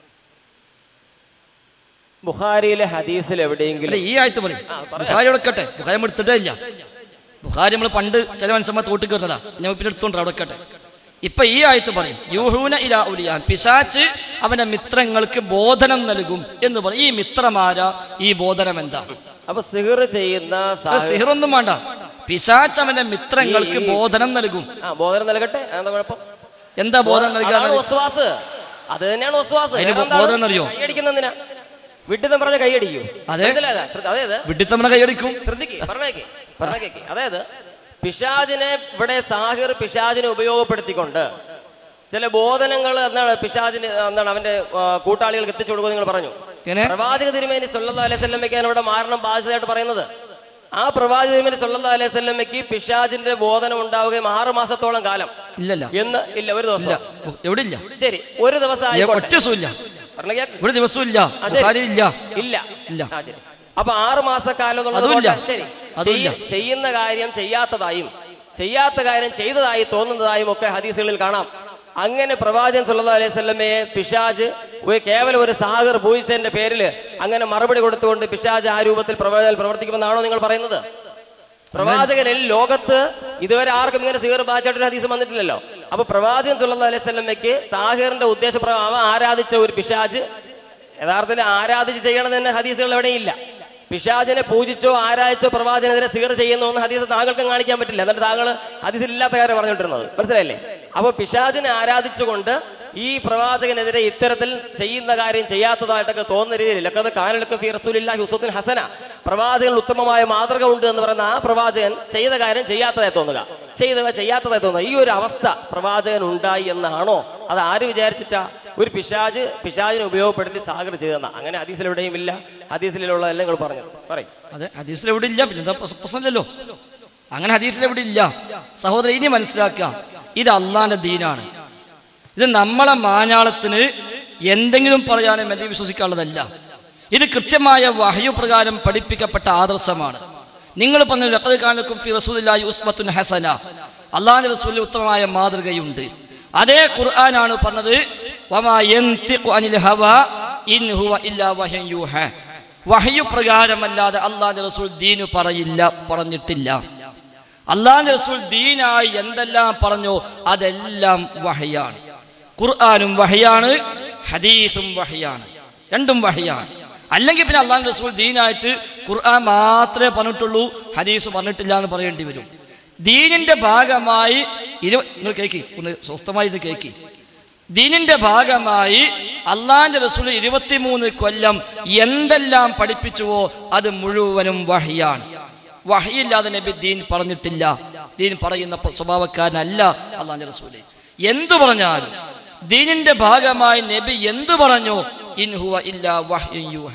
ബുഖാരിയിലെ ഹദീസിൽ എവിടെയെങ്കിലും അല്ല ഈ ആയത്ത് പറയും ബുഖാരി എടുക്കട്ടെ ബുഖാരി നമ്മൾ എടുത്തിട്ടേ ഇല്ല ബുഖാരി നമ്മൾ പണ്ട് ചില മനുഷ്യന്മാർ തോട്ടി കയറുന്നതാ ഞാൻ പിന്നെ എടുത്തോണ്ട് അവിടെ വെക്കട്ടെ ഇപ്പൊ ഈ ആയത്ത് പറയും യൂഹൂന ഇലാ ഉലിയാൻ പിശാച്ച് അവന്റെ മിത്രങ്ങൾക്ക് ബോധനം നൽകും എന്ന് പറയും ഈ മിത്രമാരാ ഈ ബോധനം എന്താ അപ്പൊ സിഹർ ചെയ്യുന്ന സാ- അത് സിഹറൊന്നും വേണ്ട പിശാച്ച് അവന്റെ മിത്രങ്ങൾക്ക് ഈ- ബോധനം നൽകും ആ ബോധനം നൽകട്ടെ എന്താ കുഴപ്പം എന്താ ബോധനം നൽകുക അതാണ് വസ്വാസ് അത് തന്നെയാണ് വസ്വാസ് അതിന് വേറെ എന്താണ്? ബോധം എന്നറിയോ? കൈയടിക്കുന്നതിനാ വിട്ടിത്തം പറഞ്ഞ കൈയടിക്കൂ അതെ. മനസ്സിലായതാ? ശ്രദ്ധ- അതായത് വിഡിത്തമ്മനെ കൈയടിക്കും ശ്രദ്ധിക്ക് പറഞ്ഞേക്ക് പറഞ്ഞേക്ക് അതായത് പിശാജിനെ ഇവിടെ സാഹിർ പിശാജിനെ ഉപയോഗപ്പെടുത്തിക്കൊണ്ട് ചില ബോധനങ്ങൾ എന്താണ് പിശാജിന് എന്താണ് അവന്റെ ആ, കൂട്ടാളികൾക്ക് എത്തിച്ചു കൊടുക്കുക നിങ്ങൾ പറഞ്ഞു എങ്ങനെ പ്രവാചക തിരുമേനി സല്ലല്ലാഹു അലൈഹി വസല്ലമയ്ക്കാണ് ഇവിടെ മാരണം ബാധിച്ചതായിട്ട് പറയുന്നത് ആ പ്രവാചക തിരുമേനി സല്ലല്ലാഹു അലൈഹി വസല്ലമയ്ക്ക് പിശാജിന്റെ ബോധനം ഉണ്ടാവുകയും ആറ് മാസത്തോളം കാലം ഇല്ലല്ല എന്ന് ഇല്ല ഒരു ഇല്ല ദിവസം എവിടെ ഇല്ല ശരി ഒരു ദിവസം ഏ, ആയിക്കോട്ടെ. ഒറ്റ സുല്ല പറഞ്ഞ കേക്ക്. ഒരു ദിവസവും ഇല്ല ആ, ശരി. ബുഖാരി ഇല്ല ഇല്ല ഇല്ല. ആ, ശരി. അപ്പൊ ആറ് മാസക്കാലം എന്നുള്ളത് അതുമില്ല. പോട്ടെ. ശരി അതുമില്ല. ചെയ്യ- ചെയ്യുന്ന കാര്യം ചെയ്യാത്തതായും ചെയ്യാത്ത കാര്യം ചെയ്തതായി തോന്നുന്നതായും ഒക്കെ ഹദീസുകളിൽ കാണാം അങ്ങനെ പ്രവാചകൻ സല്ലല്ലാഹു അലൈഹി വസല്ലമയെ പിശാജ് ഒരു കേവലം ഒരു സാഗർ പൂജിച്ചതിന്റെ പേരിൽ അങ്ങനെ മറുപടി കൊടുത്തുകൊണ്ട് പിശാജ് ആ രൂപത്തിൽ പ്രവാചകൻ പ്രവർത്തിക്കുമെന്നാണോ നിങ്ങൾ പറയുന്നത് പ്രവാചകനിൽ ലോകത്ത് ഇതുവരെ ആർക്കും ഇങ്ങനെ സീർ ബാച്ചായിട്ടൊരു ഹദീസ് വന്നിട്ടില്ലല്ലോ അപ്പൊ പ്രവാചകൻ സല്ലല്ലാഹു അലൈഹി വസല്ലമയ്ക്ക് സാഹിറിന്റെ ഉദ്ദേശപ്രകാരം അവൻ ആരാധിച്ച ഒരു പിശാജ് യഥാർത്ഥത്തിൽ ആരാധിച്ച് ചെയ്യണമെന്ന് തന്നെ ഹദീസുകൾ എവിടെയില്ല പിശാചിനെ പൂജിച്ചോ ആരാധിച്ചോ പ്രവാചനെതിരെ സിഗർ ചെയ്യുന്നു എന്ന് ഹദീസ് താങ്കൾക്കും കാണിക്കാൻ പറ്റില്ല എന്നിട്ട് താങ്കൾ ഹദീസിൽ ഇല്ലാത്ത കാര്യം പറഞ്ഞുകൊണ്ടിരുന്നത് മനസ്സിലായില്ലേ അപ്പോൾ പിശാചിനെ ആരാധിച്ചുകൊണ്ട് ഈ പ്രവാചകനെതിരെ ഇത്തരത്തിൽ ചെയ്യുന്ന കാര്യം ചെയ്യാത്തതായിട്ടൊക്കെ തോന്നുന്ന രീതിയിൽ ലക്കത് കാനലൊക്കെ ഫി റസൂലില്ലാഹി ഉസ്വത്തുൽ ഹസന പ്രവാചകൻ ഉത്തമമായ മാതൃക ഉണ്ട് എന്ന് പറയുന്ന ആ പ്രവാചകൻ ചെയ്ത കാര്യം ചെയ്യാത്തതായി തോന്നുക ചെയ്തവ ചെയ്യാത്തതായി തോന്നുക ഈ ഒരു അവസ്ഥ പ്രവാചകൻ ഉണ്ടായി എന്നാണോ അത് ആര് വിചാരിച്ചിട്ടാ ഒരു പിശാജ് പിശാജിനെ ഉപയോഗപ്പെടുത്തി സാഗർ ചെയ്തെന്ന അങ്ങനെ ഹദീസിൽ എവിടെയും ഇല്ല ഹദീസിലുള്ളതെല്ലാം നിങ്ങൾ പറഞ്ഞു പറയും അതെ ഹദീസിൽ എവിടെ ഇല്ല പിന്നെ എന്താ പ്രശ്ന- പ്രശ്നമില്ലല്ലോ അങ്ങനെ ഹദീസിൽ എവിടെ ഇല്ല സഹോദരൻ ഇനി മനസ്സിലാക്കുക ഇത് അള്ളാന്റെ ദീനാണ് ഇത് നമ്മളെ മാനാളത്തിന് എന്തെങ്കിലും പറയാനും മതി വിശ്വസിക്കാനുള്ളതല്ല ഇത് കൃത്യമായ വഹയു പ്രകാരം പഠിപ്പിക്കപ്പെട്ട ആദർശമാണ് നിങ്ങൾ പറഞ്ഞ ലഖദ് കാനക്കും ഫി റസൂലില്ലാഹി ഉസ്വത്തുൻ ഹസന അള്ളാഹിന്റെ റസൂലിൽ ഉത്തമമായ മാതൃകയുണ്ട് അതേ ഖുർആനാണ് പറഞ്ഞത് വമാ യൻതിഖു അനിൽ ഹവാ ഇൻ ഹുവ ഇല്ലാ വഹ്യൻ യൂഹ വഹയു പ്രകാരമല്ലാതെ അള്ളാഹിന്റെ റസൂൽ ദീനു പറയില്ല പറഞ്ഞിട്ടില്ല അള്ളാഹിന്റെ റസൂൽ ദീനായി എന്തെല്ലാം പറഞ്ഞോ അതെല്ലാം വഹയാണ് ഖുർആാനും വഹയാണ് ഹദീസും വഹയാണ് രണ്ടും വഹയാണ് അല്ലെങ്കിൽ പിന്നെ അള്ളാഹു റസൂൽ ദീനായിട്ട് ഖുർആൻ മാത്രമേ പറഞ്ഞിട്ടുള്ളൂ ഹദീസ് പറഞ്ഞിട്ടില്ല എന്ന് പറയേണ്ടി വരും ദീനിന്റെ ഭാഗമായി ഇരു നിങ്ങൾ കേക്കി ഒന്ന് സ്വസ്ഥമായി ഇത് കേക്കി ദീനിന്റെ ഭാഗമായി അള്ളാഹിന്റെ റസൂൽ ഇരുപത്തിമൂന്ന് കൊല്ലം എന്തെല്ലാം പഠിപ്പിച്ചുവോ അത് മുഴുവനും വഹിയാണ് വഹിയില്ലാതെ നബി ദീൻ പറഞ്ഞിട്ടില്ല ദീൻ പറയുന്ന പ- സ്വഭാവക്കാരനല്ല അള്ളാഹിന്റെ റസൂല് എന്തു പറഞ്ഞാലും ദീനിന്റെ ഭാഗമായി നബി എന്തു പറഞ്ഞു ഇൻഹുവ ഇല്ല വഹ്യു യൂഹ.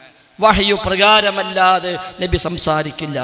വഹ്യു പ്രകാരമല്ലാതെ നബി സംസാരിക്കില്ല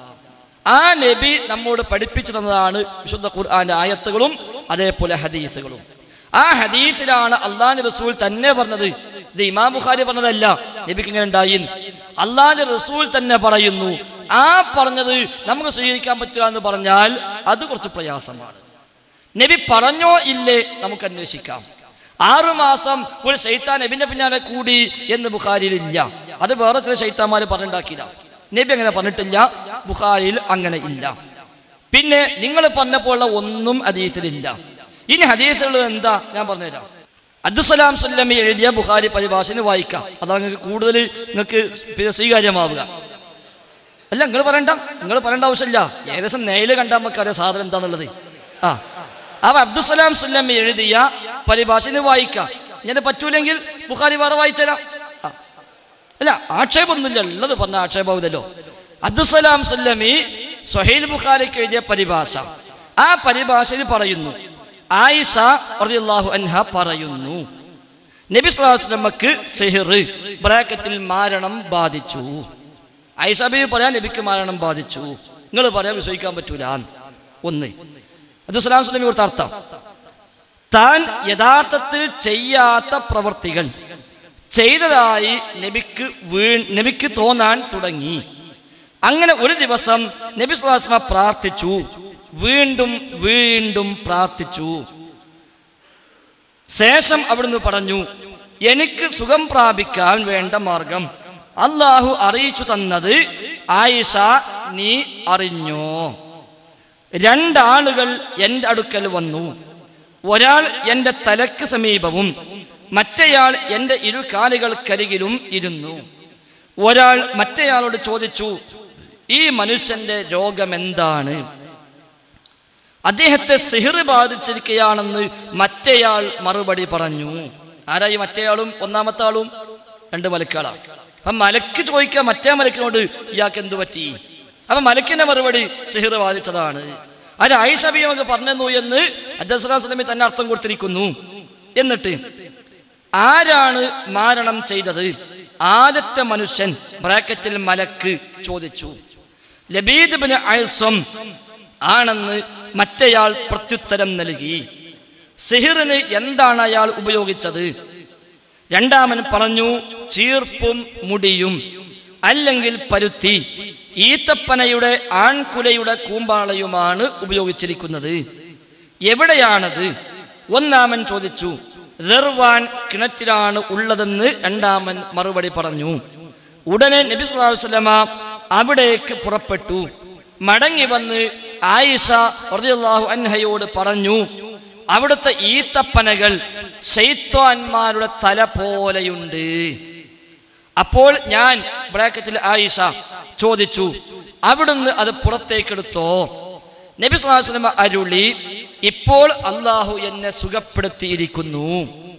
ആ നബി നമ്മോട് പഠിപ്പിച്ചു തന്നതാണ് വിശുദ്ധ ഖുർആന്റെ ആയത്തുകളും അതേപോലെ ഹദീസുകളും ആ ഹദീസിലാണ് അള്ളാഹ് റസൂൽ തന്നെ പറഞ്ഞത് ഇത് ഇമാം ബുഖാരി പറഞ്ഞതല്ല നബിക്ക് ഇങ്ങനെ ഉണ്ടായി അള്ളാന്റെ റസൂൽ തന്നെ പറയുന്നു ആ പറഞ്ഞത് നമുക്ക് സ്വീകരിക്കാൻ പറ്റില്ല എന്ന് പറഞ്ഞാൽ അത് കുറച്ച് പ്രയാസമാണ് നബി പറഞ്ഞോ ഇല്ലേ നമുക്ക് അന്വേഷിക്കാം ആറു മാസം ഒരു ശൈത്താൻ നബിന്റെ പിന്നാലെ കൂടി എന്ന് ബുഖാരിയിൽ ഇല്ല അത് വേറെ ചില ശൈത്താന്മാര് പറഞ്ഞുണ്ടാക്കിയതാ നബി അങ്ങനെ പറഞ്ഞിട്ടില്ല ബുഖാരിയിൽ അങ്ങനെ ഇല്ല പിന്നെ നിങ്ങൾ പറഞ്ഞപ്പോഴുള്ള ഒന്നും ഹദീസിലില്ല ഇനി ഹദീസുള്ളത് എന്താ ഞാൻ പറഞ്ഞുതരാം അബ്ദുസലാം സുല്ലമി എഴുതിയ ബുഖാരി പരിഭാഷന് വായിക്കാം അതാണ് നിങ്ങൾക്ക് കൂടുതൽ നിങ്ങൾക്ക് പിന്നെ സ്വീകാര്യമാവുക അല്ല നിങ്ങൾ പറയണ്ട നിങ്ങൾ പറയേണ്ട ആവശ്യമില്ല ഏകദേശം നേരിൽ കണ്ടാൽ നമുക്കറിയാം സാധനം എന്താണെന്നുള്ളത് ആ അപ്പൊ അബ്ദുസലാം സുല്ലമി എഴുതിയ പരിഭാഷന് വായിക്കാം ഇങ്ങനെ പറ്റൂലെങ്കിൽ ബുഖാരി വേറെ വായിച്ചരാം ആ. അല്ല ആക്ഷേപമൊന്നുമില്ല ഉള്ളത് പറഞ്ഞ ആക്ഷേപമില്ലല്ലോ അബ്ദുസലാം സുല്ലമി സൊഹൈൽ ബുഖാരിക്ക് എഴുതിയ പരിഭാഷ ആ പരിഭാഷയിൽ പറയുന്നു ആയിഷ റളിയല്ലാഹു അൻഹ പറയുന്നു നബി സ്വലാസ്ലമക്ക് സെഹിർ ബ്രാക്കറ്റിൽ മാരണം ബാധിച്ചു ആയിഷ ബീവി പറയാൻ നബിക്ക് മരണം ബാധിച്ചു നിങ്ങൾ പറയാൻ വിശ്വസിക്കാൻ പറ്റൂല ഒന്ന് അത് സുലാം സുലമി കൊടുത്ത അർത്ഥം താൻ യഥാർത്ഥത്തിൽ ചെയ്യാത്ത പ്രവർത്തികൾ ചെയ്തതായി നബിക്ക് വീ നബിക്ക് തോന്നാൻ തുടങ്ങി അങ്ങനെ ഒരു ദിവസം നബി സ്വലാസ്മ പ്രാർത്ഥിച്ചു വീണ്ടും വീണ്ടും പ്രാർത്ഥിച്ചു ശേഷം അവിടുന്ന് പറഞ്ഞു എനിക്ക് സുഖം പ്രാപിക്കാൻ വേണ്ട മാർഗം അള്ളാഹു അറിയിച്ചു തന്നത് ആയിഷ നീ അറിഞ്ഞോ രണ്ടാളുകൾ എൻ്റെ അടുക്കൽ വന്നു ഒരാൾ എൻ്റെ തലക്ക് സമീപവും മറ്റേയാൾ എൻ്റെ ഇരു കാലുകൾക്കരികിലും ഇരുന്നു ഒരാൾ മറ്റേയാളോട് ചോദിച്ചു ഈ മനുഷ്യന്റെ രോഗം എന്താണ് അദ്ദേഹത്തെ സിഹിർ ബാധിച്ചിരിക്കുകയാണെന്ന് മറ്റേയാൾ മറുപടി പറഞ്ഞു ആരായി മറ്റേയാളും ഒന്നാമത്തെ ആളും രണ്ട് മലക്കാളാണ് അപ്പം മലക്ക് ചോദിക്കുക മറ്റേ മലക്കിനോട് ഇയാൾക്ക് എന്തു പറ്റി അപ്പൊ മലക്കിന്റെ മറുപടി സിഹിർ ബാധിച്ചതാണ് അത് ആയിഷബി നമുക്ക് പറഞ്ഞു എന്ന് അദ്ദസ്ലാം സ്വലമി തന്നെ അർത്ഥം കൊടുത്തിരിക്കുന്നു എന്നിട്ട് ആരാണ് മാരണം ചെയ്തത് ആദ്യത്തെ മനുഷ്യൻ ബ്രാക്കറ്റിൽ മലക്ക് ചോദിച്ചു ലബീദ് ബിൻ അയസ്വം ആണെന്ന് മറ്റേയാൾ പ്രത്യുത്തരം നൽകി സിഹിറിന് എന്താണ് അയാൾ ഉപയോഗിച്ചത് രണ്ടാമൻ പറഞ്ഞു ചീർപ്പും മുടിയും അല്ലെങ്കിൽ പരുത്തി ഈത്തപ്പനയുടെ ആൺകുലയുടെ കൂമ്പാളയുമാണ് ഉപയോഗിച്ചിരിക്കുന്നത് എവിടെയാണത് ഒന്നാമൻ ചോദിച്ചു ദർവാൻ കിണറ്റിലാണ് ഉള്ളതെന്ന് രണ്ടാമൻ മറുപടി പറഞ്ഞു ഉടനെ നബി സല്ലല്ലാഹു അലൈഹി വസല്ലമ അവിടേക്ക് പുറപ്പെട്ടു മടങ്ങി വന്ന് ആയിഷ റളിയല്ലാഹു അൻഹയോട് പറഞ്ഞു അവിടുത്തെ ഈത്തപ്പനകൾ ശൈത്വാന്മാരുടെ തല പോലെയുണ്ട് അപ്പോൾ ഞാൻ ബ്രാക്കറ്റിൽ ആയിഷ ചോദിച്ചു അവിടുന്ന് അത് പുറത്തേക്കെടുത്തോ നബി സ്വല്ലല്ലാഹു അലൈഹി വസല്ലമ അരുളി ഇപ്പോൾ അള്ളാഹു എന്നെ സുഖപ്പെടുത്തിയിരിക്കുന്നു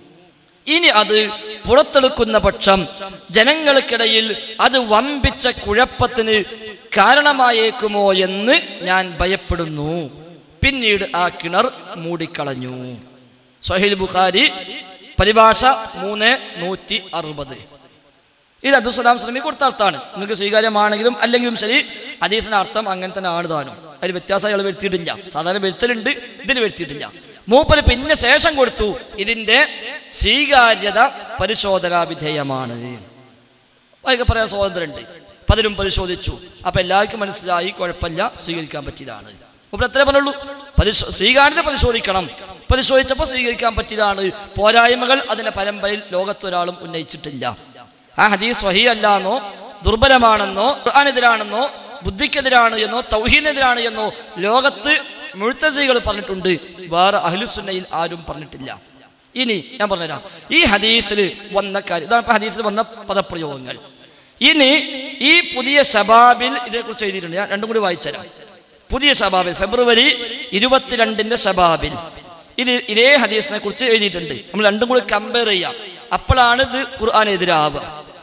ഇനി അത് പുറത്തെടുക്കുന്ന പക്ഷം ജനങ്ങൾക്കിടയിൽ അത് വമ്പിച്ച കുഴപ്പത്തിന് കാരണമായേക്കുമോ എന്ന് ഞാൻ ഭയപ്പെടുന്നു പിന്നീട് ആ കിണർ മൂടിക്കളഞ്ഞു സൊഹൈൽ ബുഖാരി പരിഭാഷ മൂന്ന് നൂറ്റി അറുപത് ഇത് അബ്ദുസലാം സ്വലമി കൊടുത്ത അർത്ഥമാണ് നിങ്ങൾക്ക് സ്വീകാര്യമാണെങ്കിലും അല്ലെങ്കിലും ശരി ഹദീസിന്റെ അർത്ഥം അങ്ങനെ തന്നെ ആണ് താനും അതിൽ വ്യത്യാസം അയാൾ വരുത്തിയിട്ടില്ല സാധാരണ വരുത്തലുണ്ട് ഇതിന് വരുത്തിയിട്ടില്ല മൂപ്പര് പിന്നെ ശേഷം കൊടുത്തു ഇതിന്റെ സ്വീകാര്യത പരിശോധനാ വിധേയമാണ് അതൊക്കെ പറയാൻ സ്വാതന്ത്ര്യമുണ്ട് പലരും പരിശോധിച്ചു അപ്പൊ എല്ലാവർക്കും മനസ്സിലായി കുഴപ്പമില്ല സ്വീകരിക്കാൻ പറ്റിയതാണ് മൂപ്പര് അത്രേ പറഞ്ഞുള്ളൂ പരിശോ സ്വീകാര്യത പരിശോധിക്കണം പരിശോധിച്ചപ്പോൾ സ്വീകരിക്കാൻ പറ്റിയതാണ് പോരായ്മകൾ അതിന്റെ പരമ്പരയിൽ ലോകത്തൊരാളും ഉന്നയിച്ചിട്ടില്ല ആ ഹദീസ് വഹി അല്ലാന്നോ ദുർബലമാണെന്നോ ഖുർആാനെതിരാണെന്നോ ബുദ്ധിക്കെതിരാണ് എന്നോ തൗഹീനെതിരാണ് എന്നോ ലോകത്ത് മുഴുത്തസികൾ പറഞ്ഞിട്ടുണ്ട് വേറെ അഹ്ലുസുന്നയിൽ ആരും പറഞ്ഞിട്ടില്ല ഇനി ഞാൻ പറഞ്ഞുതരാം ഈ ഹദീസിൽ വന്ന കാര്യം ഇതാണ് ഇപ്പൊ ഹദീസിൽ വന്ന പദപ്രയോഗങ്ങൾ ഇനി ഈ പുതിയ ശബാബിൽ ഇതേക്കുറിച്ച് എഴുതിയിട്ടുണ്ട് ഞാൻ രണ്ടും കൂടി വായിച്ചുതരാം പുതിയ ശബാബിൽ ഫെബ്രുവരി ഇരുപത്തിരണ്ടിന്റെ ശബാബിൽ ഇത് ഇതേ ഹദീസിനെ കുറിച്ച് എഴുതിയിട്ടുണ്ട് നമ്മൾ രണ്ടും കൂടി കമ്പയർ ചെയ്യാം അപ്പോഴാണ് ഇത് ഖുർആാനെതിരാവുക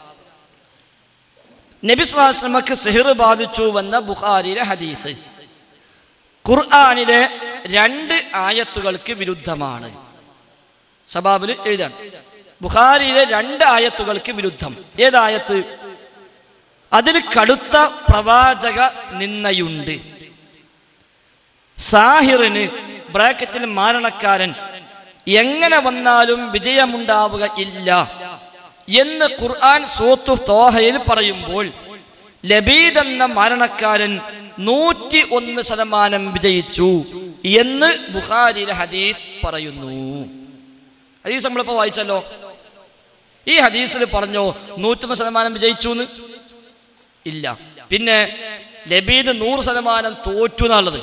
നബി സ്ലാസ്ലമക്ക് സിഹിർ ബാധിച്ചു വന്ന ബുഖാരിയിലെ ഹദീസ് ഖുർആാനിലെ രണ്ട് ആയത്തുകൾക്ക് വിരുദ്ധമാണ് സബാബിൽ എഴുതാൻ ബുഖാരിയിലെ രണ്ട് ആയത്തുകൾക്ക് വിരുദ്ധം ഏതായത്ത് അതിൽ കടുത്ത പ്രവാചക നിന്നയുണ്ട് സാഹിറിന് ബ്രാക്കറ്റിൽ മാരണക്കാരൻ എങ്ങനെ വന്നാലും വിജയമുണ്ടാവുക ഇല്ല എന്ന് ഖുർആൻ സൂത്തു തോഹയിൽ പറയുമ്പോൾ ലബീദ് എന്ന മരണക്കാരൻ നൂറ്റി ഒന്ന് ശതമാനം വിജയിച്ചു എന്ന് ബുഖാരിയിലെ ഹദീസ് പറയുന്നു ഹദീസ് നമ്മളിപ്പോ വായിച്ചല്ലോ ഈ ഹദീസിൽ പറഞ്ഞോ നൂറ്റൊന്ന് ശതമാനം വിജയിച്ചു എന്ന് ഇല്ല പിന്നെ ലബീദ് നൂറ് ശതമാനം തോറ്റു എന്നുള്ളത്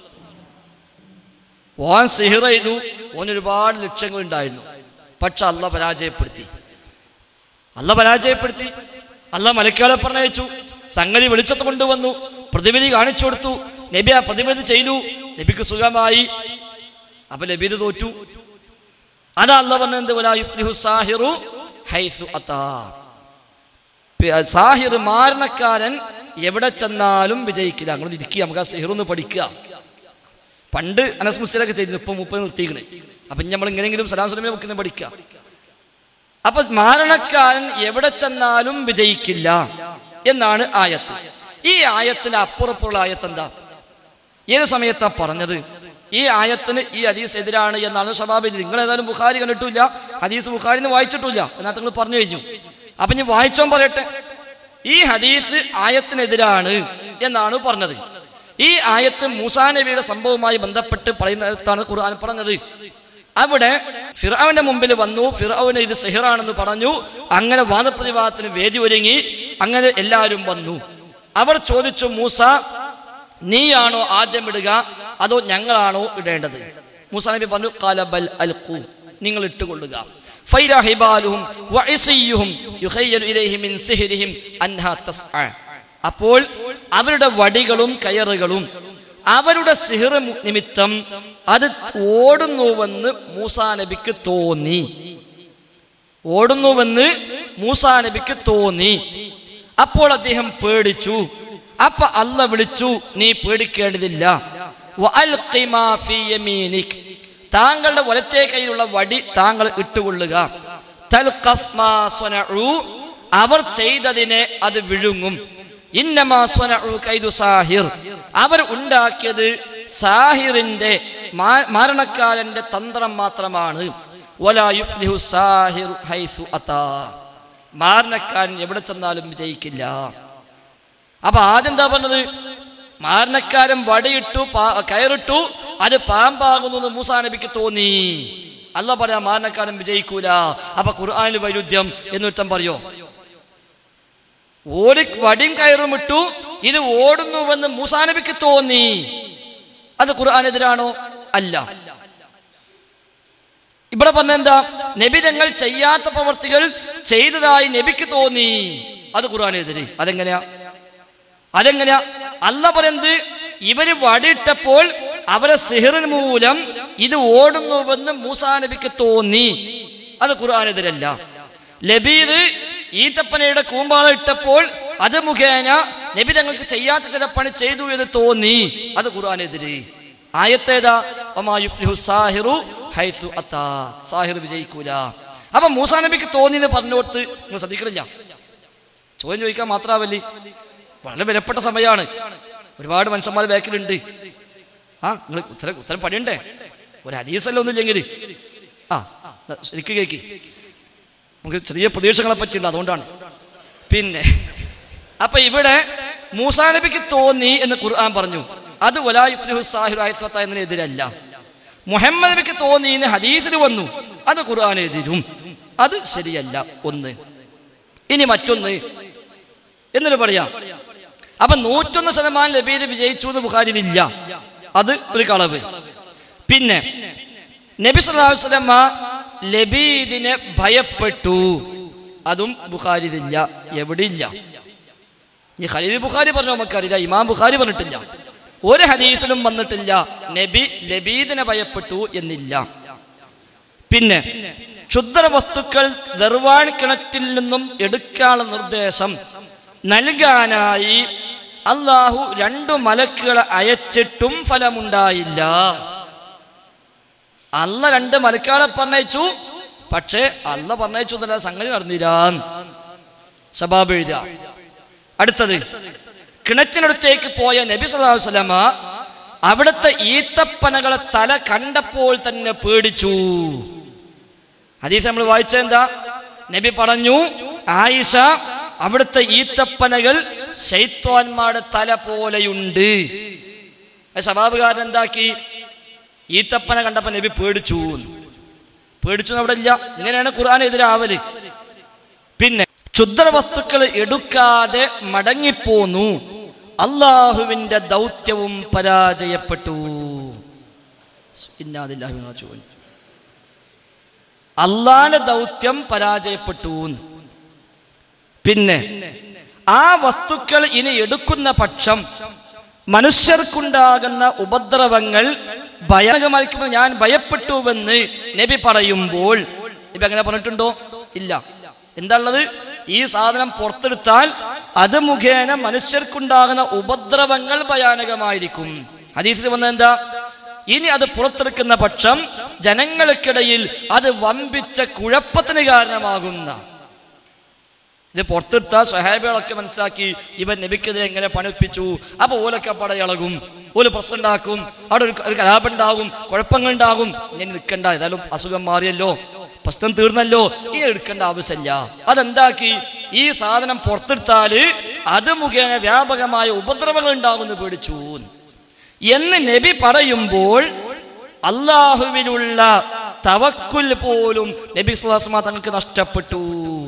ഓൻ സിഹിർ ചെയ്തു ഓൻ ഒരുപാട് ലക്ഷ്യങ്ങൾ ഉണ്ടായിരുന്നു പക്ഷെ അല്ല പരാജയപ്പെടുത്തി അല്ല പരാജയപ്പെടുത്തി അല്ല മലക്കാളെ പറഞ്ഞയച്ചു സംഗതി വെളിച്ചത്ത് കൊണ്ടുവന്നു പ്രതിവിധി കാണിച്ചു കൊടുത്തു നബി ആ പ്രതിവിധി ചെയ്തു നബിക്ക് സുഖമായി അപ്പൊ ലബീദ് തോറ്റു അതാ അല്ല പറഞ്ഞത് വലാ യുഫ്ലിഹു സാഹിറു ഹൈസു അതാ പി- സാഹിർ മാരണക്കാരൻ എവിടെ ചെന്നാലും വിജയിക്കില്ല അങ്ങനെ ഇരിക്കുക നമുക്ക് ആ സിഹിറൊന്ന് പഠിക്കുക പണ്ട് അനസ് മുസ്ലിലൊക്കെ ചെയ്തിരുന്നു ഇപ്പൊ മുപ്പത് നിർത്തിക്കണേ അപ്പൊ നമ്മൾ ഇങ്ങനെയെങ്കിലും സലാം സ്വലമെ നമുക്ക് പഠിക്കുക അപ്പൊ മാരണക്കാരൻ എവിടെ ചെന്നാലും വിജയിക്കില്ല എന്നാണ് ആയത്ത് ഈ ആയത്തിന് അപ്പുറപ്പുള്ള ആയത്ത് എന്താ ഏത് സമയത്താ പറഞ്ഞത് ഈ ആയത്തിന് ഈ ഹദീസ് എതിരാണ് എന്നാണ് ഷബാബിൽ നിങ്ങൾ ഏതായാലും ബുഖാരി കണ്ടിട്ടില്ല ഹദീസ് ബുഖാരിന്ന് വായിച്ചിട്ടില്ല എന്നാ നിങ്ങൾ പറഞ്ഞു കഴിഞ്ഞു അപ്പൊ ഞാൻ വായിച്ചോൻ പറയട്ടെ ഈ ഹദീസ് ആയത്തിനെതിരാണ് എന്നാണ് പറഞ്ഞത് ഈ ആയത്ത് മൂസാ നബിയുടെ സംഭവവുമായി ബന്ധപ്പെട്ട് പറയുന്നിടത്താണ് ഖുർആൻ പറഞ്ഞത് അവിടെ ഫിറാവിന്റെ മുമ്പിൽ വന്നു ഫിറാവിന് ഇത് സെഹിറാണെന്ന് പറഞ്ഞു അങ്ങനെ വാദപ്രതിവാദത്തിന് വേദി ഒരുങ്ങി അങ്ങനെ എല്ലാവരും വന്നു അവർ ചോദിച്ചു മൂസ നീയാണോ ആദ്യം ഇടുക അതോ ഞങ്ങളാണോ ഇടേണ്ടത് മൂസ നബി പറഞ്ഞു കാലബൽ അൽഖു നിങ്ങൾ ഇട്ടുകൊള്ളുക ഫൈരാ ഹിബാലുഹും വഇസിയ്യുഹും യുഖയ്യലു ഇലൈഹി മിൻ സിഹ്രിഹിം അൻഹാ തസ്അ അപ്പോൾ അവരുടെ വടികളും കയറുകളും അവരുടെ സിഹിർ നിമിത്തം അത് ഓടുന്നുവെന്ന് മൂസാ നബിക്ക് തോന്നി ഓടുന്നുവെന്ന് മൂസാ നബിക്ക് തോന്നി അപ്പോൾ അദ്ദേഹം പേടിച്ചു അപ്പൊ അല്ല വിളിച്ചു നീ പേടിക്കേണ്ടതില്ല വഅൽഖി മാ ഫീ യമീനിക്. താങ്കളുടെ വലത്തേ കയ്യിലുള്ള വടി താങ്കൾ ഇട്ടുകൊള്ളുക തൽഖഫ് മാ സ്വനഉ. അവർ ചെയ്തതിനെ അത് വിഴുങ്ങും ഇന്നമാ സ്വനഉ കൈദു സാഹിർ അവർ ഉണ്ടാക്കിയത് സാഹിറിന്റെ മാ- മാരണക്കാരന്റെ തന്ത്രം മാത്രമാണ് വലാ യുഫ്ലിഹു സാഹിറു ഹൈസു അതാ മാരണക്കാരൻ എവിടെ ചെന്നാലും വിജയിക്കില്ല അപ്പൊ ആദ്യം എന്താ പറഞ്ഞത് മാരണക്കാരൻ വടിയിട്ടു പാ- കയറിട്ടു അത് പാമ്പാകുന്നു എന്ന് മൂസാ നബിക്ക് തോന്നി അല്ല പറയാ മാരണക്കാരൻ വിജയിക്കൂല അപ്പൊ ഖുർആാനിൽ വൈരുദ്ധ്യം എന്നൊരുത്തം പറയോ ഓടി വടിയും കയറും ഇട്ടു ഇത് ഓടുന്നുവെന്ന് മൂസാ നബിക്ക് തോന്നി അത് ഖുർആാനെതിരാണോ അല്ല ഇവിടെ പറഞ്ഞ എന്താ നബി തങ്ങൾ ചെയ്യാത്ത പ്രവർത്തികൾ ചെയ്തതായി നബിക്ക് തോന്നി അത് ഖുർആാനെതിരെ അതെങ്ങനെയാ അതെങ്ങനെയാ അല്ല പറയുന്നത് ഇവര് വടിയിട്ടപ്പോൾ അവരെ സിഹിറിന് മൂലം ഇത് ഓടുന്നുവെന്ന് മൂസാ നബിക്ക് തോന്നി അത് ഖുർആാനെതിരല്ല ലബീദ് ഈത്തപ്പനയുടെ കൂമ്പാള ഇട്ടപ്പോൾ അത് മുഖേന നബി തങ്ങൾക്ക് ചെയ്യാത്ത ചില പണി ചെയ്തു എന്ന് തോന്നി അത് ഖുർആാനെതിരെ ആയത്തേതാ വമാ യുഫ്ലിഹു സാഹിറു ഹൈസു അത്താ സാഹിർ വിജയിക്കൂല അപ്പൊ മൂസാ നബിക്ക് തോന്നി എന്ന് പറഞ്ഞോർത്ത് നിങ്ങൾ ശ്രദ്ധിക്കണില്ല ചോദ്യം ചോദിക്കാൻ മാത്രാവല്ലേ വളരെ വിലപ്പെട്ട സമയമാണ് ഒരുപാട് മനുഷ്യന്മാർ ബാക്കിലുണ്ട് ആ നിങ്ങൾ ഉത്തരം ഉത്തരം പണിയണ്ടേ ഒരു ഹദീസല്ല ഒന്നുമില്ലെങ്കിൽ ആ ന- ശരിക്ക് കേക്ക് നമുക്ക് ചെറിയ പ്രതീക്ഷകളെ പറ്റിയുണ്ട് അതുകൊണ്ടാണ് പിന്നെ അപ്പൊ ഇവിടെ മൂസാ നബിക്ക് തോന്നി എന്ന് ഖുർആൻ പറഞ്ഞു അത് വലായിഫ്ലിഹു സാഹിർ ആയിസ്വത്ത എന്നതിനെതിരല്ല മുഹമ്മദ് നബിക്ക് തോന്നി എന്ന് ഹദീസിൽ വന്നു അത് ഖുർആാനെതിരും അത് ശരിയല്ല ഒന്ന് ഇനി മറ്റൊന്ന് എന്നിട്ട് പറയാം അപ്പൊ നൂറ്റൊന്ന് ശതമാനം ലബീദ് വിജയിച്ചു എന്ന് ബുഖാരിയിലില്ല അത് ഒരു കളവ് പിന്നെ നബി സല്ലല്ലാഹു അലൈഹി വസല്ലമ ലബീദിനെ ഭയപ്പെട്ടു അതും ബുഖാരിയിലില്ല എവിടെയില്ല ഈ ഖലീൽ ബുഖാരി പറഞ്ഞു നമുക്കറിയില്ല ഇമാം ബുഖാരി പറഞ്ഞിട്ടില്ല ഒരു ഹദീസിലും വന്നിട്ടില്ല നബി ലബീദിനെ ഭയപ്പെട്ടു എന്നില്ല പിന്നെ ക്ഷുദ്ര വസ്തുക്കൾ ദർവാണി കിണറ്റിൽ നിന്നും എടുക്കാനുള്ള നിർദ്ദേശം നൽകാനായി അള്ളാഹു രണ്ടു മലക്കുകളെ അയച്ചിട്ടും ഫലമുണ്ടായില്ല അല്ല രണ്ട് മലക്കുകളെ പറഞ്ഞയച്ചു പക്ഷേ അല്ല പറഞ്ഞയച്ചു എന്നല്ല സംഗതി നടന്നില്ല സബാബ് എഴുതുക അടുത്തത് കിണറ്റിനടുത്തേക്ക് പോയ നബി സല്ലല്ലാഹു അലൈഹി വസല്ലമ അവിടുത്തെ ഈത്തപ്പനകളെ തല കണ്ടപ്പോൾ തന്നെ പേടിച്ചു ഹദീസ് നമ്മൾ വായിച്ചത് എന്താ നബി പറഞ്ഞു ആയിഷ അവിടുത്തെ ഈത്തപ്പനകൾ ശൈത്വാന്മാരുടെ തല പോലെയുണ്ട് ശബാബുകാരൻ എന്താക്കി ഈത്തപ്പന കണ്ടപ്പോ നബി പേടിച്ചു പേടിച്ചു എന്ന് അവിടെ ഇല്ല ഇങ്ങനെയാണ് ഖുർആൻ എതിരാവല് പിന്നെ ക്ഷുദ്ര വസ്തുക്കൾ എടുക്കാതെ മടങ്ങിപ്പോന്നു അള്ളാഹുവിന്റെ ദൗത്യവും പരാജയപ്പെട്ടു ഇന്നാദില്ലാഹി വ ഇന്നാ ഇലൈഹി റാജിഊൻ. അള്ളാന്റെ ദൗത്യം പരാജയപ്പെട്ടു പിന്നെ ആ വസ്തുക്കൾ ഇനി എടുക്കുന്ന പക്ഷം മനുഷ്യർക്കുണ്ടാകുന്ന ഉപദ്രവങ്ങൾ ഭയാനകമായിരിക്കുമ്പോൾ ഞാൻ ഭയപ്പെട്ടുവെന്ന് നബി പറയുമ്പോൾ നബി അങ്ങനെ പറഞ്ഞിട്ടുണ്ടോ ഇല്ല എന്താ ഉള്ളത് ഈ സാധനം പുറത്തെടുത്താൽ അത് മുഖേന മനുഷ്യർക്കുണ്ടാകുന്ന ഉപദ്രവങ്ങൾ ഭയാനകമായിരിക്കും ഹദീസിൽ വന്നത് എന്താ ഇനി അത് പുറത്തെടുക്കുന്ന പക്ഷം ജനങ്ങൾക്കിടയിൽ അത് വമ്പിച്ച കുഴപ്പത്തിന് കാരണമാകുന്ന ഇത് പുറത്തെടുത്ത സഹാബികളൊക്കെ മനസ്സിലാക്കി ഇവൻ നബിക്കെതിരെ എങ്ങനെ പണിപ്പിച്ചു അപ്പൊ ഓലൊക്കെ പടയളകും ഓല് പ്രശ്നം ഉണ്ടാക്കും അവിടെ ഒരു ഒരു കലാപം ഉണ്ടാകും കുഴപ്പങ്ങൾ ഉണ്ടാകും ഇങ്ങനെ നിൽക്കണ്ട ഏതായാലും അസുഖം മാറിയല്ലോ പ്രശ്നം തീർന്നല്ലോ ഇനി എടുക്കേണ്ട ആവശ്യമില്ല അതെന്താക്കി ഈ സാധനം പുറത്തെടുത്താല് അത് മുഖേന വ്യാപകമായ ഉപദ്രവങ്ങൾ ഉണ്ടാകുമെന്ന് പേടിച്ചു എന്ന് നബി പറയുമ്പോൾ അള്ളാഹുവിനുള്ള തവക്കുൽ പോലും നബി സുലാസ്മ തങ്ങൾക്ക് നഷ്ടപ്പെട്ടു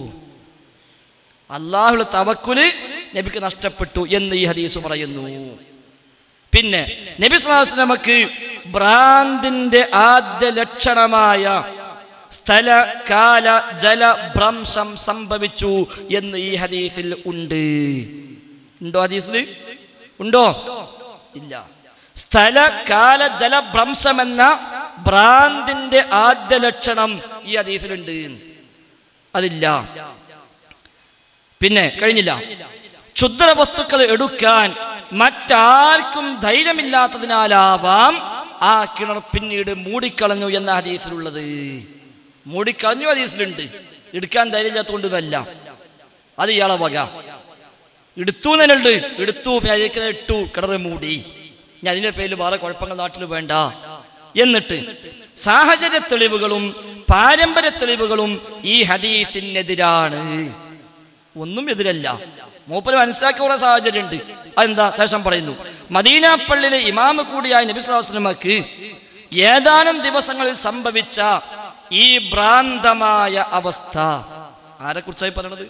അള്ളാഹുള്ള തവക്കുല് നബിക്ക് നഷ്ടപ്പെട്ടു എന്ന് ഈ ഹദീസ് പറയുന്നു പിന്നെ നബി സുലാസ് നമുക്ക് ഭ്രാന്തിന്റെ ആദ്യ ലക്ഷണമായ സ്ഥല കാല ജല ഭ്രംശം സംഭവിച്ചു എന്ന് ഈ ഹദീസിൽ ഉണ്ട് ഉണ്ടോ ഹദീസിൽ ഉണ്ടോ ഇല്ല സ്ഥല കാല ജലഭ്രംശം എന്ന ഭ്രാന്തിന്റെ ആദ്യ ലക്ഷണം ഈ ഹദീസിലുണ്ട് അതില്ല പിന്നെ കഴിഞ്ഞില്ല ക്ഷുദ്ര വസ്തുക്കൾ എടുക്കാൻ മറ്റാർക്കും ധൈര്യമില്ലാത്തതിനാലാവാം ആ കിണർ പിന്നീട് മൂടിക്കളഞ്ഞു എന്ന ഹദീസിലുള്ളത് മൂടിക്കളഞ്ഞു ഹദീസിലുണ്ട് എടുക്കാൻ ധൈര്യമില്ലാത്തതുകൊണ്ടല്ല അത് ഇയാളെ വക എടുത്തു എന്നുണ്ട് എടുത്തു പിന്നെ അതിലേക്ക് ഇട്ടു കിണറ് മൂടി ഞാൻ അതിന്റെ പേരിൽ വേറെ കുഴപ്പങ്ങൾ നാട്ടിൽ വേണ്ട എന്നിട്ട് സാഹചര്യ തെളിവുകളും പാരമ്പര്യ തെളിവുകളും ഈ ഹദീസിനെതിരാണ് ഒന്നും എതിരല്ല മൂപ്പര് മനസ്സിലാക്കിയുള്ള സാഹചര്യം ഉണ്ട് അതെന്താ ശേഷം പറയുന്നു മദീന പള്ളിയിലെ ഇമാമ കൂടിയായ നബി സ്വലാസ്ലമക്ക് ഏതാനും ദിവസങ്ങളിൽ സംഭവിച്ച ഈ ഭ്രാന്തമായ അവസ്ഥ ആരെ കുറിച്ചായി പറയണത്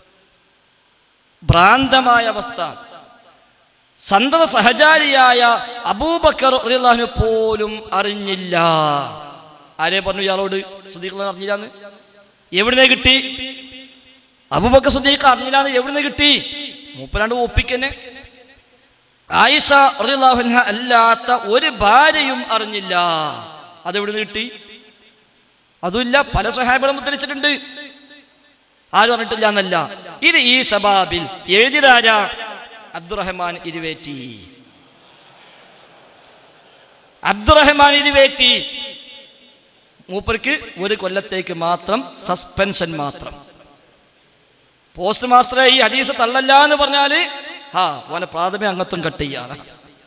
ഭ്രാന്തമായ അവസ്ഥ സന്തത സഹചാരിയായ അബൂബക്കർ റളിയല്ലാഹു പോലും അറിഞ്ഞില്ല ആരെ പറഞ്ഞു ഇയാളോട് സുദീഖ് അറിഞ്ഞില്ലാന്ന് എവിടുന്നേ കിട്ടി അബൂബക്കർ സുദീഖ് അറിഞ്ഞില്ലാന്ന് എവിടുന്ന് കിട്ടി മൂപ്പരാണ്ട് ഒപ്പിക്കന്നെ ആയിഷ റളിയല്ലാഹു അൻഹ അല്ലാത്ത ഒരു ഭാര്യയും അറിഞ്ഞില്ല അതെവിടുന്ന് കിട്ടി അതുമില്ല പല സ്വഹാബികളും ഉദ്ധരിച്ചിട്ടുണ്ട് ആരും പറഞ്ഞിട്ടില്ല എന്നല്ല ഇത് ഈ ഷബാബിൽ എഴുതിയതാര അബ്ദുറഹ്മാൻ ഇരുവേറ്റി അബ്ദുറഹ്മാൻ ഇരുവേറ്റി മൂപ്പർക്ക് ഒരു കൊല്ലത്തേക്ക് മാത്രം സസ്പെൻഷൻ മാത്രം പോസ്റ്റ് മാസ്റ്ററെ ഈ ഹദീസ് തള്ളല്ല എന്ന് പറഞ്ഞാല് ഹാ ഓനെ പ്രാഥമിക അംഗത്വം കട്ട് ചെയ്യാണ്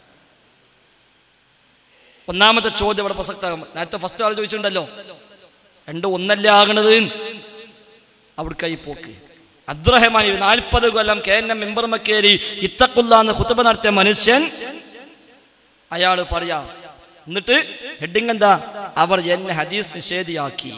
ഒന്നാമത്തെ ചോദ്യം ഇവിടെ പ്രസക്തമാകും നേരത്തെ ഫസ്റ്റ് ആൾ ചോദിച്ചിട്ടുണ്ടല്ലോ രണ്ടും ഒന്നല്ല ആകണത് അവിടേക്കായി പോക്ക് അബ്ദുറഹ്മാൻ നാൽപ്പത് കൊല്ലം കെ എൻ എം മെമ്പർമക്കേരി ഇത്തക്കുല്ല എന്ന് കുത്തുബ നടത്തിയ മനുഷ്യൻ അയാൾ പറയാ എന്നിട്ട് ഹെഡിങ് എന്താ അവർ എന്നെ ഹദീസ് നിഷേധിയാക്കി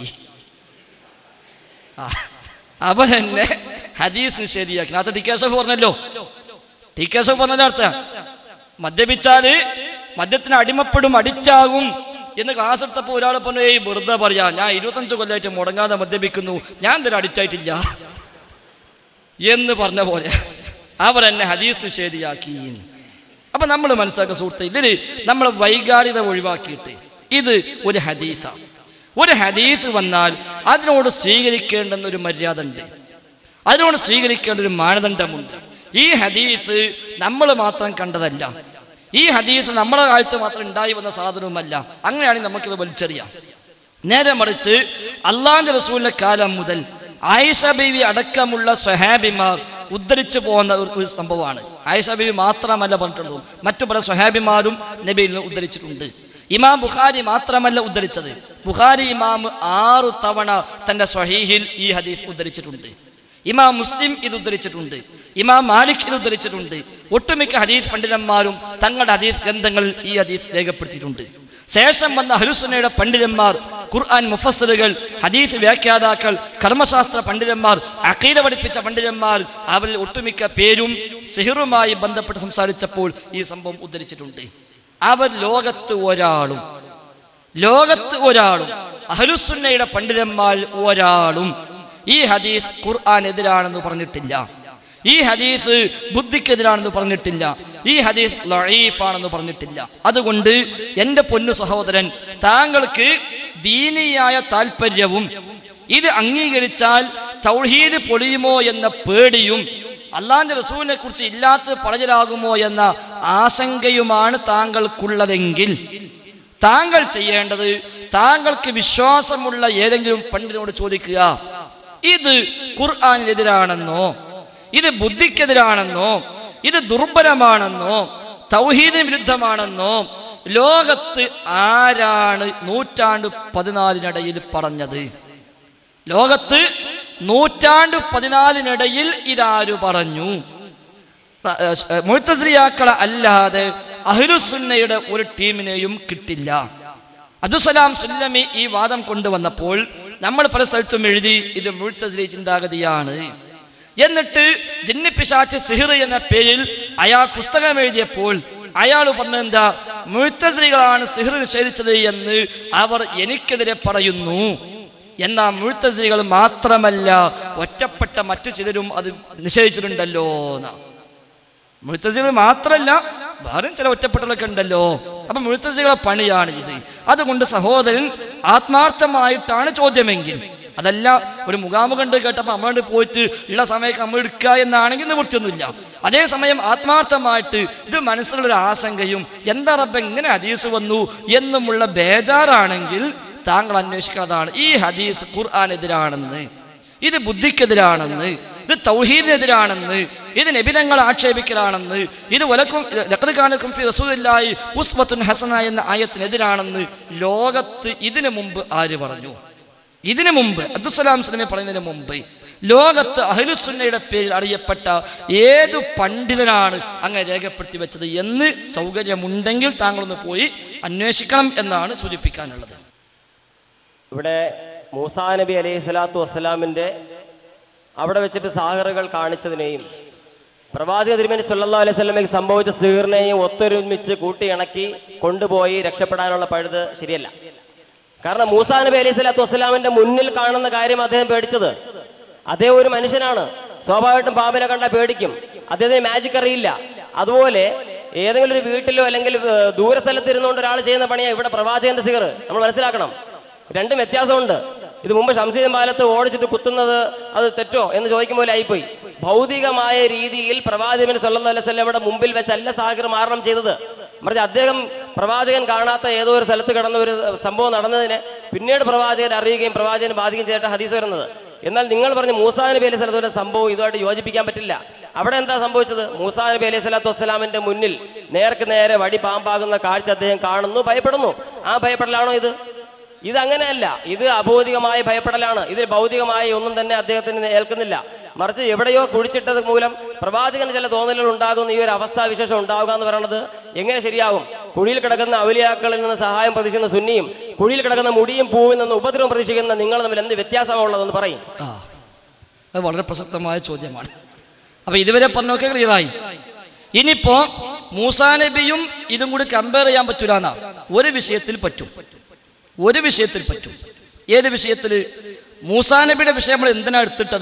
ആ, അവർ എന്നെ ഹദീസ് നിഷേധിയാക്കി അത് ടി കെ എസ് എഫ് പറഞ്ഞല്ലോ ടി കെ എസ് എഫ് പറഞ്ഞതിന്റെ അർത്ഥം മദ്യപിച്ചാല് മദ്യത്തിന് അടിമപ്പെടും അഡിക്റ്റ് ആകും എന്ന് ക്ലാസ് എടുത്തപ്പോൾ ഒരാൾ പറഞ്ഞു ഏയ് വെറുതെ പറയാ ഞാൻ ഇരുപത്തഞ്ച് കൊല്ലമായിട്ട് മുടങ്ങാതെ മദ്യപിക്കുന്നു ഞാൻ എന്തൊരു അഡിക്റ്റ് ആയിട്ടില്ല എന്ന് പറഞ്ഞ പോലെ അവർ എന്നെ ഹദീസ് നിഷേധിയാക്കി അപ്പൊ നമ്മൾ മനസ്സിലാക്കുക സുഹൃത്തെ ഇതില് നമ്മൾ വൈകാരികത ഒഴിവാക്കിയിട്ട് ഇത് ഒരു ഹദീസാണ് ഒരു ഹദീസ് വന്നാൽ അതിനോട് സ്വീകരിക്കേണ്ടുന്ന ഒരു മര്യാദ ഉണ്ട് അതിനോട് സ്വീകരിക്കേണ്ട ഒരു മാനദണ്ഡമുണ്ട് ഈ ഹദീസ് നമ്മൾ മാത്രം കണ്ടതല്ല ഈ ഹദീസ് നമ്മുടെ കാലത്ത് മാത്രം ഉണ്ടായി വന്ന സാധനവുമല്ല അങ്ങനെയാണെങ്കിൽ നമുക്കിത് വലിച്ചെറിയാം നേരെ മറിച്ച് അള്ളാന്റെ റസൂലിന്റെ കാലം മുതൽ ആയിഷ ബീവി അടക്കമുള്ള സ്വഹാബിമാർ ഉദ്ധരിച്ചു പോകുന്ന ഒരു ഒരു സംഭവമാണ് ആയിഷ ബീവി മാത്രമല്ല പറഞ്ഞിട്ടുള്ളൂ മറ്റു പല സ്വഹാബിമാരും നബിയിൽ നിന്ന് ഉദ്ധരിച്ചിട്ടുണ്ട് ഇമാം ബുഖാരി മാത്രമല്ല ഉദ്ധരിച്ചത് ബുഖാരി ഇമാം ആറു തവണ തന്റെ സ്വഹീഹിൽ ഈ ഹദീസ് ഉദ്ധരിച്ചിട്ടുണ്ട് ഇമാം മുസ്ലിം ഇത് ഉദ്ധരിച്ചിട്ടുണ്ട് ഇമാം മാലിക് ഇത് ഉദ്ധരിച്ചിട്ടുണ്ട് ഒട്ടുമിക്ക ഹദീസ് പണ്ഡിതന്മാരും തങ്ങളുടെ ഹദീസ് ഗ്രന്ഥങ്ങളിൽ ഈ ഹദീസ് രേഖപ്പെടുത്തിയിട്ടുണ്ട് ശേഷം വന്ന ഹലുസുനയുടെ പണ്ഡിതന്മാർ ഖുർആൻ മുഫസ്സറുകൾ ഹദീസ് വ്യാഖ്യാതാക്കൾ കർമ്മശാസ്ത്ര പണ്ഡിതന്മാർ അഖീദ പഠിപ്പിച്ച പണ്ഡിതന്മാർ അവരിൽ ഒട്ടുമിക്ക പേരും സിഹിറുമായി ബന്ധപ്പെട്ട് സംസാരിച്ചപ്പോൾ ഈ സംഭവം ഉദ്ധരിച്ചിട്ടുണ്ട് അവർ ലോകത്ത് ഒരാളും ലോകത്ത് ഒരാളും അഹലുസുന്നയുടെ പണ്ഡിതന്മാർ ഒരാളും ഈ ഹദീസ് ഖുർആൻ എതിരാണെന്ന് പറഞ്ഞിട്ടില്ല ഈ ഹദീസ് ബുദ്ധിക്കെതിരാണെന്ന് പറഞ്ഞിട്ടില്ല ഈ ഹദീസ് ലഈഫാണെന്ന് പറഞ്ഞിട്ടില്ല അതുകൊണ്ട് എൻ്റെ പൊന്നു സഹോദരൻ താങ്കൾക്ക് ദീനിയായ താല്പര്യവും ഇത് അംഗീകരിച്ചാൽ തൗഹീദ് പൊളിയുമോ എന്ന പേടിയും അള്ളാന്റെ റസൂലിനെ കുറിച്ച് ഇല്ലാത്തത് പളജലാകുമോ എന്ന ആശങ്കയുമാണ് താങ്കൾക്കുള്ളതെങ്കിൽ താങ്കൾ ചെയ്യേണ്ടത് താങ്കൾക്ക് വിശ്വാസമുള്ള ഏതെങ്കിലും പണ്ഡിതനോട് ചോദിക്കുക ഇത് ഖുർആാനിനെതിരാണെന്നോ ഇത് ബുദ്ധിക്കെതിരാണെന്നോ ഇത് ദുർബലമാണെന്നോ തൗഹീദിന് വിരുദ്ധമാണെന്നോ ലോകത്ത് ആരാണ് നൂറ്റാണ്ട് പതിനാലിനിടയിൽ പറഞ്ഞത് ലോകത്ത് നൂറ്റാണ്ട് പതിനാലിനിടയിൽ ഇതാരു പറഞ്ഞു മുഴുത്തസ്രിയാക്കളെ അല്ലാതെ അഹ്ലുസുന്നയുടെ ഒരു ടീമിനെയും കിട്ടില്ല അബ്ദുസലാം സുല്ലമി ഈ വാദം കൊണ്ടുവന്നപ്പോൾ നമ്മൾ പല സ്ഥലത്തും എഴുതി ഇത് മുഴുത്തസ്രി ചിന്താഗതിയാണ് എന്നിട്ട് ജിന്നിപ്പിശാച്ച് സിഹിർ എന്ന പേരിൽ അയാൾ പുസ്തകം എഴുതിയപ്പോൾ അയാൾ പറഞ്ഞെന്താ മുഴുത്തസ്രികളാണ് സിഹിർ നിഷേധിച്ചത് എന്ന് അവർ എനിക്കെതിരെ പറയുന്നു എന്നാ മുഴുത്തസ്രികൾ മാത്രമല്ല ഒറ്റപ്പെട്ട മറ്റു ചിലരും അത് നിഷേധിച്ചിട്ടുണ്ടല്ലോ എന്നാ മുഴുത്തസികൾ മാത്രമല്ല വേറെയും ചില ഒറ്റപ്പെട്ടവരൊക്കെ ഉണ്ടല്ലോ അപ്പൊ മുഴുത്തസികളെ പണിയാണ് ഇത് അതുകൊണ്ട് സഹോദരൻ ആത്മാർത്ഥമായിട്ടാണ് ചോദ്യമെങ്കിൽ അതല്ല ഒരു മുഖാമുഖം ഉണ്ട് കേട്ടപ്പോൾ നമ്മളോട് പോയിട്ട് ഉള്ള സമയത്ത് നമ്മൾ എടുക്കുക എന്നാണെങ്കിൽ നിവൃത്തിയൊന്നുമില്ല അതേസമയം ആത്മാർത്ഥമായിട്ട് ഇത് മനസ്സിലൊരു ആശങ്കയും എന്താ റബ്ബ എങ്ങനെ ഹദീസ് വന്നു എന്നുമുള്ള ബേജാറാണെങ്കിൽ താങ്കൾ അന്വേഷിക്കുന്നതാണ് ഈ ഹദീസ് ഖുർആാനെതിരാണെന്ന് ഇത് ബുദ്ധിക്കെതിരാണെന്ന് ഇത് തൗഹീദിനെതിരാണെന്ന് ഇത് നബിതങ്ങൾ ആക്ഷേപിക്കലാണെന്ന് ഇത് വലക്കും ലഖദ് കാനക്കും ഫി റസൂലില്ലാഹി ഉസ്വത്തുൻ ഹസന എന്ന ആയത്തിനെതിരാണെന്ന് ലോകത്ത് ഇതിനു മുമ്പ് ആര് പറഞ്ഞു ഇതിനു മുമ്പ് അബ്ദുസലാം സ്വലമെ പറയുന്നതിന് മുമ്പ് ലോകത്ത് അഹ്ലുസുന്നയുടെ പേരിൽ അറിയപ്പെട്ട ഏതു പണ്ഡിതനാണ് അങ്ങനെ രേഖപ്പെടുത്തി വെച്ചത് എന്ന് സൗകര്യമുണ്ടെങ്കിൽ താങ്കളൊന്ന് പോയി അന്വേഷിക്കണം എന്നാണ് സൂചിപ്പിക്കാനുള്ളത് ഇവിടെ മൂസാ നബി അലൈഹി സ്വലാത്തു വസ്സലാമിൻ്റെ അവിടെ വെച്ചിട്ട് സാഹറുകൾ കാണിച്ചതിനെയും പ്രവാചക തിരുമേനി സല്ലല്ലാഹു അലൈഹി സ്വലമയ്ക്ക് സംഭവിച്ച സീറിനെയും ഒത്തൊരുമിച്ച് കൂട്ടിയിണക്കി കൊണ്ടുപോയി രക്ഷപ്പെടാനുള്ള പഴുത് ശരിയല്ല കാരണം മൂസാ നബി അലൈഹി സ്വലാത്തു വസ്സലാമിന്റെ മുന്നിൽ കാണുന്ന കാര്യം അദ്ദേഹം പേടിച്ചത് അദ്ദേഹം ഒരു മനുഷ്യനാണ് സ്വാഭാവികമായിട്ടും പാമ്പിനെ കണ്ടാൽ പേടിക്കും അദ്ദേഹത്തിന് മാജിക് അറിയില്ല അതുപോലെ ഏതെങ്കിലും ഒരു വീട്ടിലോ അല്ലെങ്കിൽ ഏഹ്, ദൂരസ്ഥലത്ത് ഇരുന്നുകൊണ്ട് ഒരാൾ ചെയ്യുന്ന പണിയാണ് ഇവിടെ പ്രവാചകന്റെ സിഗർ നമ്മൾ മനസ്സിലാക്കണം രണ്ടും വ്യത്യാസമുണ്ട് ഇത് മുമ്പ് ഷംസീദൻ പാലത്ത് ഓടിച്ചിട്ട് കുത്തുന്നത് അത് തെറ്റോ എന്ന് ചോദിക്കും പോലെ ആയിപ്പോയി ഭൗതികമായ രീതിയിൽ പ്രവാചകൻ സല്ലല്ലാഹു അലൈഹി വസല്ലമയുടെ മുമ്പിൽ വെച്ചല്ല സാഗർ മാരണം ചെയ്തത് മറിച്ച് അദ്ദേഹം പ്രവാചകൻ കാണാത്ത ഏതോ ഒരു സ്ഥലത്ത് കിടന്ന ഒരു സംഭവം നടന്നതിനെ പിന്നീട് പ്രവാചകൻ അറിയുകയും പ്രവാചകൻ ബാധിക്കുകയും ചെയ്തിട്ട് ഹദീസ് വരുന്നത് എന്നാൽ നിങ്ങൾ പറഞ്ഞ മൂസാ നബി അലൈഹി സ്വലത്തുവിന്റെ സംഭവം ഇതുമായിട്ട് യോജിപ്പിക്കാൻ പറ്റില്ല അവിടെ എന്താ സംഭവിച്ചത് മൂസാ നബി അലൈഹി സ്വലാത്തു വസ്സലാമിന്റെ മുന്നിൽ നേർക്ക് നേരെ വടി പാമ്പാകുന്ന കാഴ്ച അദ്ദേഹം കാണുന്നു ഭയപ്പെടുന്നു ആ ഭയപ്പെടലാണോ ഇത് ഇത് അങ്ങനെയല്ല ഇത് അഭൗതികമായ ഭയപ്പെടലാണ് ഇതിൽ ഭൗതികമായ ഒന്നും തന്നെ അദ്ദേഹത്തിന് ഏൽക്കുന്നില്ല മറിച്ച് എവിടെയോ കുഴിച്ചിട്ടത് മൂലം പ്രവാചകന് ചില തോന്നലുകൾ ഉണ്ടാകുന്ന ഈ ഒരു അവസ്ഥാവിശേഷം ഉണ്ടാവുക എന്ന് പറയുന്നത് എങ്ങനെ ശരിയാകും കുഴിയിൽ കിടക്കുന്ന ഔലിയാക്കളിൽ നിന്ന് സഹായം പ്രതീക്ഷിക്കുന്ന സുന്നിയും കുഴിയിൽ കിടക്കുന്ന മുടിയും പൂവിൽ നിന്ന് ഉപദ്രവം പ്രതീക്ഷിക്കുന്ന നിങ്ങൾ തമ്മിൽ എന്ത് വ്യത്യാസമുള്ളതെന്ന് പറയും ആ അത് വളരെ പ്രസക്തമായ ചോദ്യമാണ് അപ്പൊ ഇതുവരെ പറഞ്ഞൊക്കെ ക്ലിയറായി ഇനിയിപ്പോ മൂസാ നബിയും ഇതും കൂടി കമ്പയർ ചെയ്യാൻ പറ്റൂല എന്നാ ഒരു വിഷയത്തിൽ പറ്റും ഒരു വിഷയത്തിൽ പറ്റും ഏത് വിഷയത്തിൽ മൂസാ നബിയുടെ വിഷയം നമ്മൾ എന്തിനാ എടുത്തിട്ടത്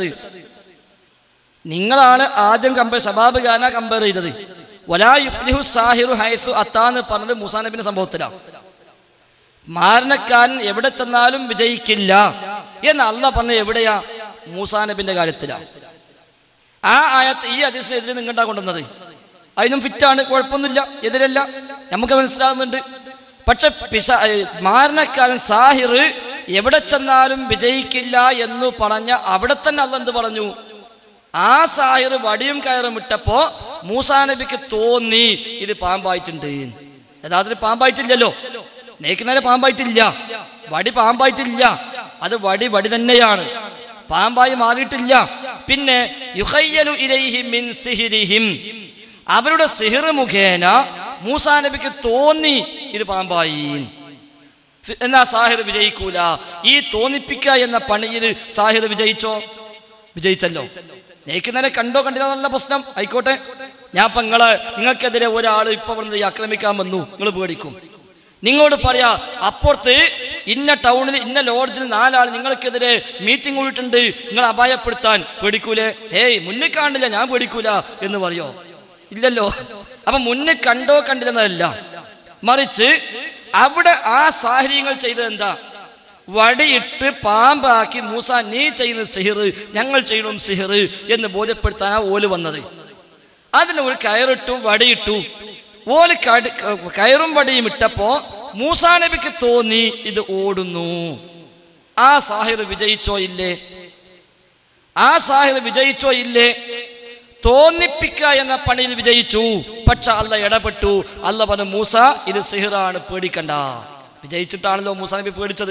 നിങ്ങളാണ് ആദ്യം കമ്പയർ ഷബാബ് ഖാന കമ്പയർ ചെയ്തത് വലാ യുഫ്ലിഹു സാഹിറു ഹൈസു അത്താന്ന് പറഞ്ഞത് മൂസാ നബിന്റെ സംഭവത്തിലാണ് മാരണക്കാരൻ എവിടെ ചെന്നാലും വിജയിക്കില്ല എന്ന് അല്ല പറഞ്ഞ എവിടെയാ മൂസാ നബിന്റെ കാര്യത്തിലാ ആ ആയത്ത് ഈ അതിസിനെതിരെ നിങ്ങണ്ടാ കൊണ്ടുവന്നത് അതിനും ഫിറ്റാണ് കുഴപ്പമൊന്നുമില്ല എതിരല്ല നമുക്ക് മനസ്സിലാകുന്നുണ്ട് പക്ഷെ പിശ ഏ, മാരണക്കാരൻ സാഹിർ എവിടെ ചെന്നാലും വിജയിക്കില്ല എന്ന് പറഞ്ഞ അവിടെ തന്നെ അല്ല എന്ത് പറഞ്ഞു ആ സാഹിർ വടിയും കയറും ഇട്ടപ്പോ മൂസാ നബിക്ക് തോന്നി ഇത് പാമ്പായിട്ടുണ്ട് യഥാർത്ഥത്തിൽ പാമ്പായിട്ടില്ലല്ലോ നേക്കുന്നേരെ പാമ്പായിട്ടില്ല വടി പാമ്പായിട്ടില്ല അത് വടി വടി തന്നെയാണ് പാമ്പായി മാറിയിട്ടില്ല പിന്നെ യുഹയ്യലു ഇലൈഹി മിൻ സിഹിരിഹിം അവരുടെ സിഹിർ മുഖേന മൂസാ നബിക്ക് തോന്നി ഇത് പാമ്പായി ഫി- എന്നാ സാഹിർ വിജയിക്കൂല ഈ തോന്നിപ്പിക്കുക എന്ന പണിയിൽ സാഹിർ വിജയിച്ചോ വിജയിച്ചല്ലോ നേക്കുന്നേരെ കണ്ടോ കണ്ടില്ല നല്ല പ്രശ്നം ആയിക്കോട്ടെ ഞാൻ ഇപ്പൊ നിങ്ങളെ നിങ്ങൾക്കെതിരെ ഒരാൾ ഇപ്പൊ ഇവിടുന്ന് ഈ ആക്രമിക്കാൻ വന്നു നിങ്ങൾ പേടിക്കും നിങ്ങളോട് പറയാ അപ്പുറത്ത് ഇന്ന ടൗണിൽ ഇന്ന ലോഡ്ജിൽ നാലാൾ നിങ്ങൾക്കെതിരെ മീറ്റിംഗ് കൂടിയിട്ടുണ്ട് നിങ്ങൾ അപായപ്പെടുത്താൻ പേടിക്കൂലേ ഏയ് മുന്നിൽ കാണില്ല ഞാൻ പേടിക്കൂല എന്ന് പറയോ ഇല്ലല്ലോ അപ്പൊ മുന്നിൽ കണ്ടോ കണ്ടില്ലെന്നല്ല മറിച്ച് അവിടെ ആ സാഹചര്യങ്ങൾ ചെയ്തത് എന്താ വടിയിട്ട് പാമ്പാക്കി മൂസ നീ ചെയ്യുന്ന സിഹിർ ഞങ്ങൾ ചെയ്യണം സിഹിർ എന്ന് ബോധ്യപ്പെടുത്താനാ ഓല് വന്നത് അതിന് ഒരു കയറിട്ടു വടിയിട്ടു ഓല് കടി- കയറും വടിയും ഇട്ടപ്പോ മൂസാ നബിക്ക് തോന്നി ഇത് ഓടുന്നു ആ സാഹിർ വിജയിച്ചോ ഇല്ലേ ആ സാഹിർ വിജയിച്ചോ ഇല്ലേ തോന്നിപ്പിക്കുക എന്ന പണിയിൽ വിജയിച്ചു പക്ഷെ അല്ല ഇടപെട്ടു അല്ല പറഞ്ഞു മൂസ ഇത് സിഹിറാണ് പേടിക്കണ്ട വിജയിച്ചിട്ടാണല്ലോ മൂസ നബി പേടിച്ചത്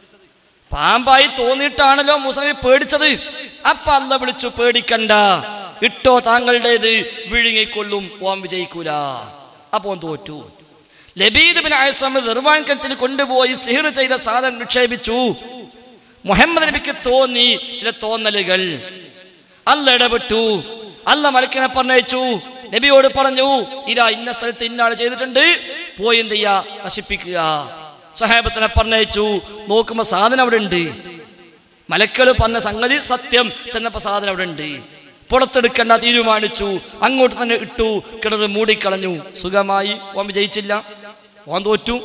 പാമ്പായി തോന്നിയിട്ടാണല്ലോ മൂസ നബി പേടിച്ചത് അപ്പൊ അല്ല വിളിച്ചു പേടിക്കണ്ട ഇട്ടോ താങ്കളുടേത് വിഴുങ്ങിക്കൊള്ളും ഓം വിജയിക്കൂല അപ്പൊ ഓൻ തോറ്റു ലബീദ് ബിൻ ആയസം നിർവാൺ കിണറ്റിൽ കൊണ്ടുപോയി സിഹിർ ചെയ്ത സാധനം നിക്ഷേപിച്ചു മുഹമ്മദ് നബിക്ക് തോന്നി ചില തോന്നലുകൾ അല്ല ഇടപെട്ടു അല്ല മലക്കിനെ പറഞ്ഞയച്ചു നബിയോട് പറഞ്ഞു ഇതാ ഇന്ന സ്ഥലത്ത് ഇന്ന ആൾ ചെയ്തിട്ടുണ്ട് പോയി എന്ത് ചെയ്യാ നശിപ്പിക്കുക സഹാബത്തിനെ പറഞ്ഞയച്ചു നോക്കുമ്പോ സാധനം അവിടെ ഉണ്ട് മലക്കൾ പറഞ്ഞ സംഗതി സത്യം ചെന്നപ്പോ സാധനം അവിടെ ഉണ്ട് പുറത്തെടുക്കണ്ട തീരുമാനിച്ചു അങ്ങോട്ട് തന്നെ ഇട്ടു കിണർ മൂടിക്കളഞ്ഞു സുഖമായി ഓൻ വിജയിച്ചില്ല ഓൻ തോറ്റു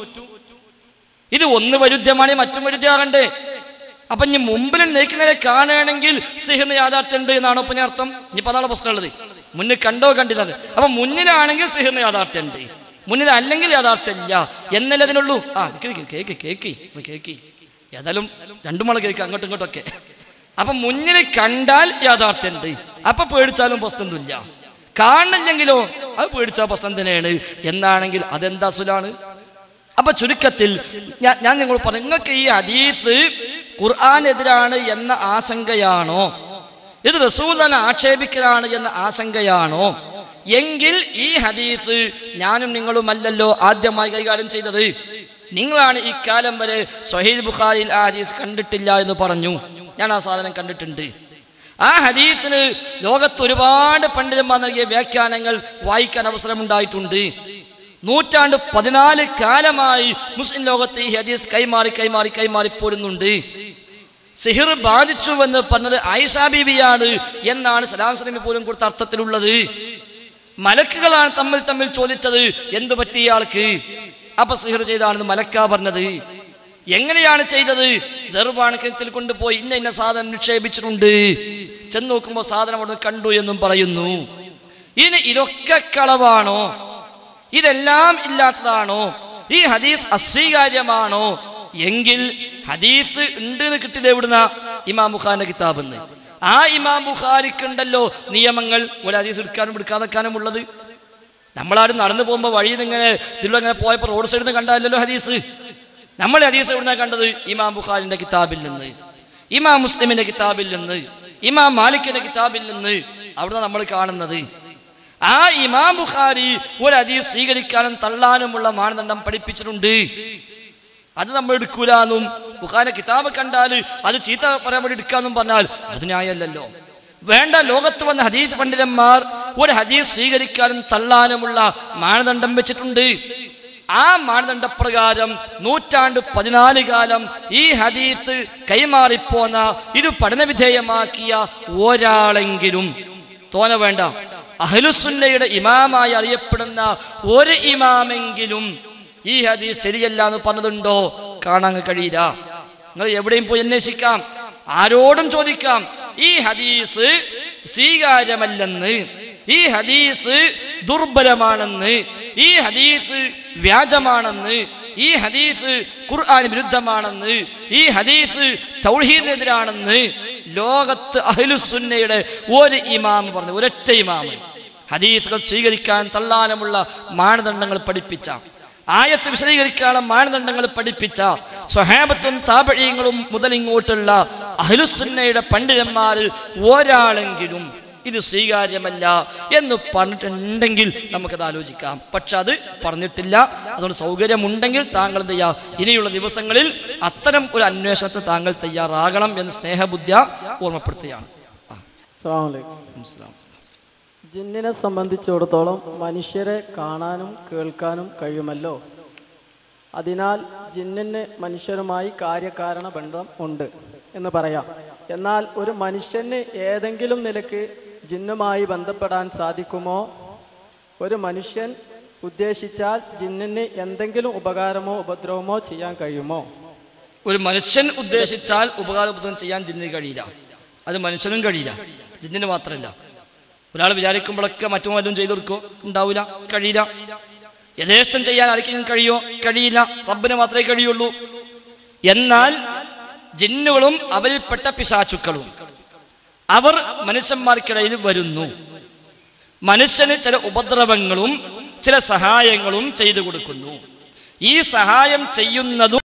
ഇത് ഒന്ന് വൈരുദ്ധ്യമാണ് മറ്റും വൈരുദ്ധ്യമാകണ്ടേ അപ്പൊ ഇനി മുമ്പിൽ നയിക്കുന്നവരെ കാണുകയാണെങ്കിൽ സിഹിറിന് യാഥാർത്ഥ്യം ഉണ്ട് എന്നാണോ ഇപ്പൊ ഞാൻ അർത്ഥം ഇനിയിപ്പോ അതാണ് പ്രശ്നമുള്ളത് മുന്നിൽ കണ്ടോ കണ്ടില്ല അപ്പൊ മുന്നിലാണെങ്കിൽ സിഹിറിന് യാഥാർത്ഥ്യം ഉണ്ട് മുന്നിൽ അല്ലെങ്കിൽ യാഥാർത്ഥ്യമില്ല എന്നല്ലേ അതിനുള്ളൂ ആ കേക്ക് കേക്ക് കേക്ക് ഒന്ന് കേക്ക് ഏതായാലും രണ്ടു മണ കേക്ക് അങ്ങോട്ടും ഇങ്ങോട്ടും ഒക്കെ അപ്പൊ മുന്നിൽ കണ്ടാൽ യാഥാർത്ഥ്യം ഉണ്ട് അപ്പൊ പേടിച്ചാലും പ്രശ്നമൊന്നുമില്ല കാണില്ലെങ്കിലോ അത് പേടിച്ചാൽ പ്രശ്നം തന്നെയാണ് എന്നാണെങ്കിൽ അതെന്താ സുലാണ് അപ്പൊ ചുരുക്കത്തിൽ ഞാൻ ഞാൻ നിങ്ങൾ പറഞ്ഞു നിങ്ങൾക്ക് ഈ ഹദീസ് ഖുർആാനെതിരാണ് എന്ന ആശങ്കയാണോ ഇത് റസൂലനെ ആക്ഷേപിക്കലാണ് എന്ന ആശങ്കയാണോ എങ്കിൽ ഈ ഹദീസ് ഞാനും നിങ്ങളുമല്ലല്ലോ ആദ്യമായി കൈകാര്യം ചെയ്തത് നിങ്ങളാണ് ഈ കാലം വരെ സൊഹീൽ ബുഖാരിൽ ആ ഹദീസ് കണ്ടിട്ടില്ല എന്ന് പറഞ്ഞു ഞാൻ ആ സാധനം കണ്ടിട്ടുണ്ട് ആ ഹദീസിന് ലോകത്ത് ഒരുപാട് പണ്ഡിതന്മാർ നൽകിയ വ്യാഖ്യാനങ്ങൾ വായിക്കാൻ അവസരമുണ്ടായിട്ടുണ്ട് നൂറ്റാണ്ട് പതിനാല് കാലമായി മുസ്ലിം ലോകത്ത് ഈ ഹദീസ് കൈമാറി കൈമാറി കൈമാറി പോരുന്നുണ്ട് സിഹിർ ബാധിച്ചുവെന്ന് പറഞ്ഞത് ആയിഷാ ബീവിയാണ് എന്നാണ് സലാം സലമി പോലും കൊടുത്ത അർത്ഥത്തിലുള്ളത് മലക്കുകളാണ് തമ്മിൽ തമ്മിൽ ചോദിച്ചത് എന്തു പറ്റി ഇയാൾക്ക് അപ്പൊ സിഹിർ ചെയ്താണെന്ന് മലക്കാ പറഞ്ഞത് എങ്ങനെയാണ് ചെയ്തത് ദർവാണക്കത്തിൽ കൊണ്ടുപോയി ഇന്ന ഇന്ന സാധനം നിക്ഷേപിച്ചിട്ടുണ്ട് ചെന്ന് നോക്കുമ്പോൾ സാധനം അവിടെ കണ്ടു എന്നും പറയുന്നു ഇനി ഇതൊക്കെ കളവാണോ ഇതെല്ലാം ഇല്ലാത്തതാണോ ഈ ഹദീസ് അസ്വീകാര്യമാണോ എങ്കിൽ ഹദീസ് ഉണ്ട് എന്ന് കിട്ടിയത് എവിടുന്ന ഇമാം ബുഖാന്റെ കിതാബ് എന്ന് ആ ഇമാം ബുഖാരിക്കുണ്ടല്ലോ നിയമങ്ങൾ ഒരു ഹദീസ് എടുക്കാനും എടുക്കാതെക്കാനും ഉള്ളത് നമ്മളാരും നടന്നു പോകുമ്പോൾ വഴിയിൽ നിന്ന് ഇങ്ങനെ ഇതിലൂടെ ഇങ്ങനെ പോയപ്പോൾ റോഡ് സൈഡിൽ നിന്ന് കണ്ടല്ലോ ഹദീസ് നമ്മൾ ഹദീസ് എവിടുന്ന കണ്ടത് ഇമാം ബുഖാരിന്റെ കിതാബിൽ നിന്ന് ഇമാം മുസ്ലിമിന്റെ കിതാബിൽ നിന്ന് ഇമാം മാലിക്കിന്റെ കിതാബിൽ നിന്ന് അവിടുന്ന് നമ്മൾ കാണുന്നത് ആ ഇമാം ബുഖാരി ഒരു ഹദീസ് സ്വീകരിക്കാനും തള്ളാനുമുള്ള മാനദണ്ഡം പഠിപ്പിച്ചിട്ടുണ്ട് അത് നമ്മൾ എടുക്കൂലെന്നും ബുഖാന്റെ കിതാബ് കണ്ടാൽ അത് ചീത്ത പറയാൻ വേണ്ടി എടുക്കാന്നും പറഞ്ഞാൽ അത് ന്യായമല്ലല്ലോ വേണ്ട ലോകത്ത് വന്ന ഹദീസ് പണ്ഡിതന്മാർ ഒരു ഹദീസ് സ്വീകരിക്കാനും തള്ളാനുമുള്ള മാനദണ്ഡം വെച്ചിട്ടുണ്ട് ആ മാനദണ്ഡപ്രകാരം നൂറ്റാണ്ട് പതിനാല് കാലം ഈ ഹദീസ് കൈമാറിപ്പോന്ന ഇത് പഠനവിധേയമാക്കിയ ഒരാളെങ്കിലും തോന വേണ്ട അഹ്ലുസുന്നയുടെ ഇമാമായി അറിയപ്പെടുന്ന ഒരു ഇമാമെങ്കിലും ഈ ഹദീസ് ശരിയല്ല എന്ന് പറഞ്ഞതുണ്ടോ കാണാൻ കഴിയില്ല നിങ്ങൾ എവിടെയും പോയി അന്വേഷിക്കാം ആരോടും ചോദിക്കാം ഈ ഹദീസ് സ്വീകാര്യമല്ലെന്ന് ഈ ഹദീസ് ദുർബലമാണെന്ന് ഈ ഹദീസ് വ്യാജമാണെന്ന് ഈ ഹദീസ് ഖുർആൻ വിരുദ്ധമാണെന്ന് ഈ ഹദീസ് തൗഹീദിനെതിരാണെന്ന് ലോകത്ത് അഹ്ലുസുന്നയുടെ ഒരു ഇമാം പറഞ്ഞു ഒരൊറ്റ ഇമാം ഹദീസുകൾ സ്വീകരിക്കാൻ തള്ളാനുമുള്ള മാനദണ്ഡങ്ങൾ പഠിപ്പിച്ച ആയത്ത് വിശദീകരിക്കാനുള്ള മാനദണ്ഡങ്ങൾ പഠിപ്പിച്ച സ്വഹാബത്തും താപഴയങ്ങളും മുതലിങ്ങോട്ടുള്ള അഹ്ലുസുന്നയുടെ പണ്ഡിതന്മാരിൽ ഒരാളെങ്കിലും ഇത് സ്വീകാര്യമല്ല എന്ന് പറഞ്ഞിട്ടുണ്ടെങ്കിൽ നമുക്കത് ആലോചിക്കാം പക്ഷെ അത് പറഞ്ഞിട്ടില്ല അതുകൊണ്ട് സൗകര്യമുണ്ടെങ്കിൽ താങ്കൾ എന്ത് ചെയ്യുക ഇനിയുള്ള ദിവസങ്ങളിൽ അത്തരം ഒരു അന്വേഷണത്തിന് താങ്കൾ തയ്യാറാകണം എന്ന് സ്നേഹബുദ്ധ്യ ഓർമ്മപ്പെടുത്തുകയാണ് ആ, അസ്സലാമു അലൈക്കും. മനസ്സിലാവും ജിന്നിനെ സംബന്ധിച്ചിടത്തോളം മനുഷ്യരെ കാണാനും കേൾക്കാനും കഴിയുമല്ലോ അതിനാൽ ജിന്നിന് മനുഷ്യരുമായി കാര്യകാരണ ബന്ധം ഉണ്ട് എന്ന് പറയാം എന്നാൽ ഒരു മനുഷ്യന് ഏതെങ്കിലും നിലക്ക് ജിന്നുമായി ബന്ധപ്പെടാൻ സാധിക്കുമോ ഒരു മനുഷ്യൻ ഉദ്ദേശിച്ചാൽ ജിന്നിന് എന്തെങ്കിലും ഉപകാരമോ ഉപദ്രവമോ ചെയ്യാൻ കഴിയുമോ ഒരു മനുഷ്യൻ ഉദ്ദേശിച്ചാൽ ഉപകാരപ്രദം ചെയ്യാൻ ജിന്നിന് കഴിയില്ല അത് മനുഷ്യനും കഴിയില്ല ജിന്നിന് മാത്രമല്ല ഒരാൾ വിചാരിക്കുമ്പോഴൊക്കെ മറ്റു വല്ലതും ചെയ്തു കൊടുക്കോ ഉണ്ടാവില്ല കഴിയില്ല യഥേഷ്ടം ചെയ്യാൻ ആർക്കെങ്കിലും കഴിയോ കഴിയില്ല റബ്ബിന് മാത്രമേ കഴിയുള്ളൂ എന്നാൽ ജിന്നുകളും അവരിൽപ്പെട്ട പിശാചുക്കളും അവർ മനുഷ്യന്മാർക്കിടയിൽ വരുന്നു മനുഷ്യന് ചില ഉപദ്രവങ്ങളും ചില സഹായങ്ങളും ചെയ്തു കൊടുക്കുന്നു ഈ സഹായം ചെയ്യുന്നതും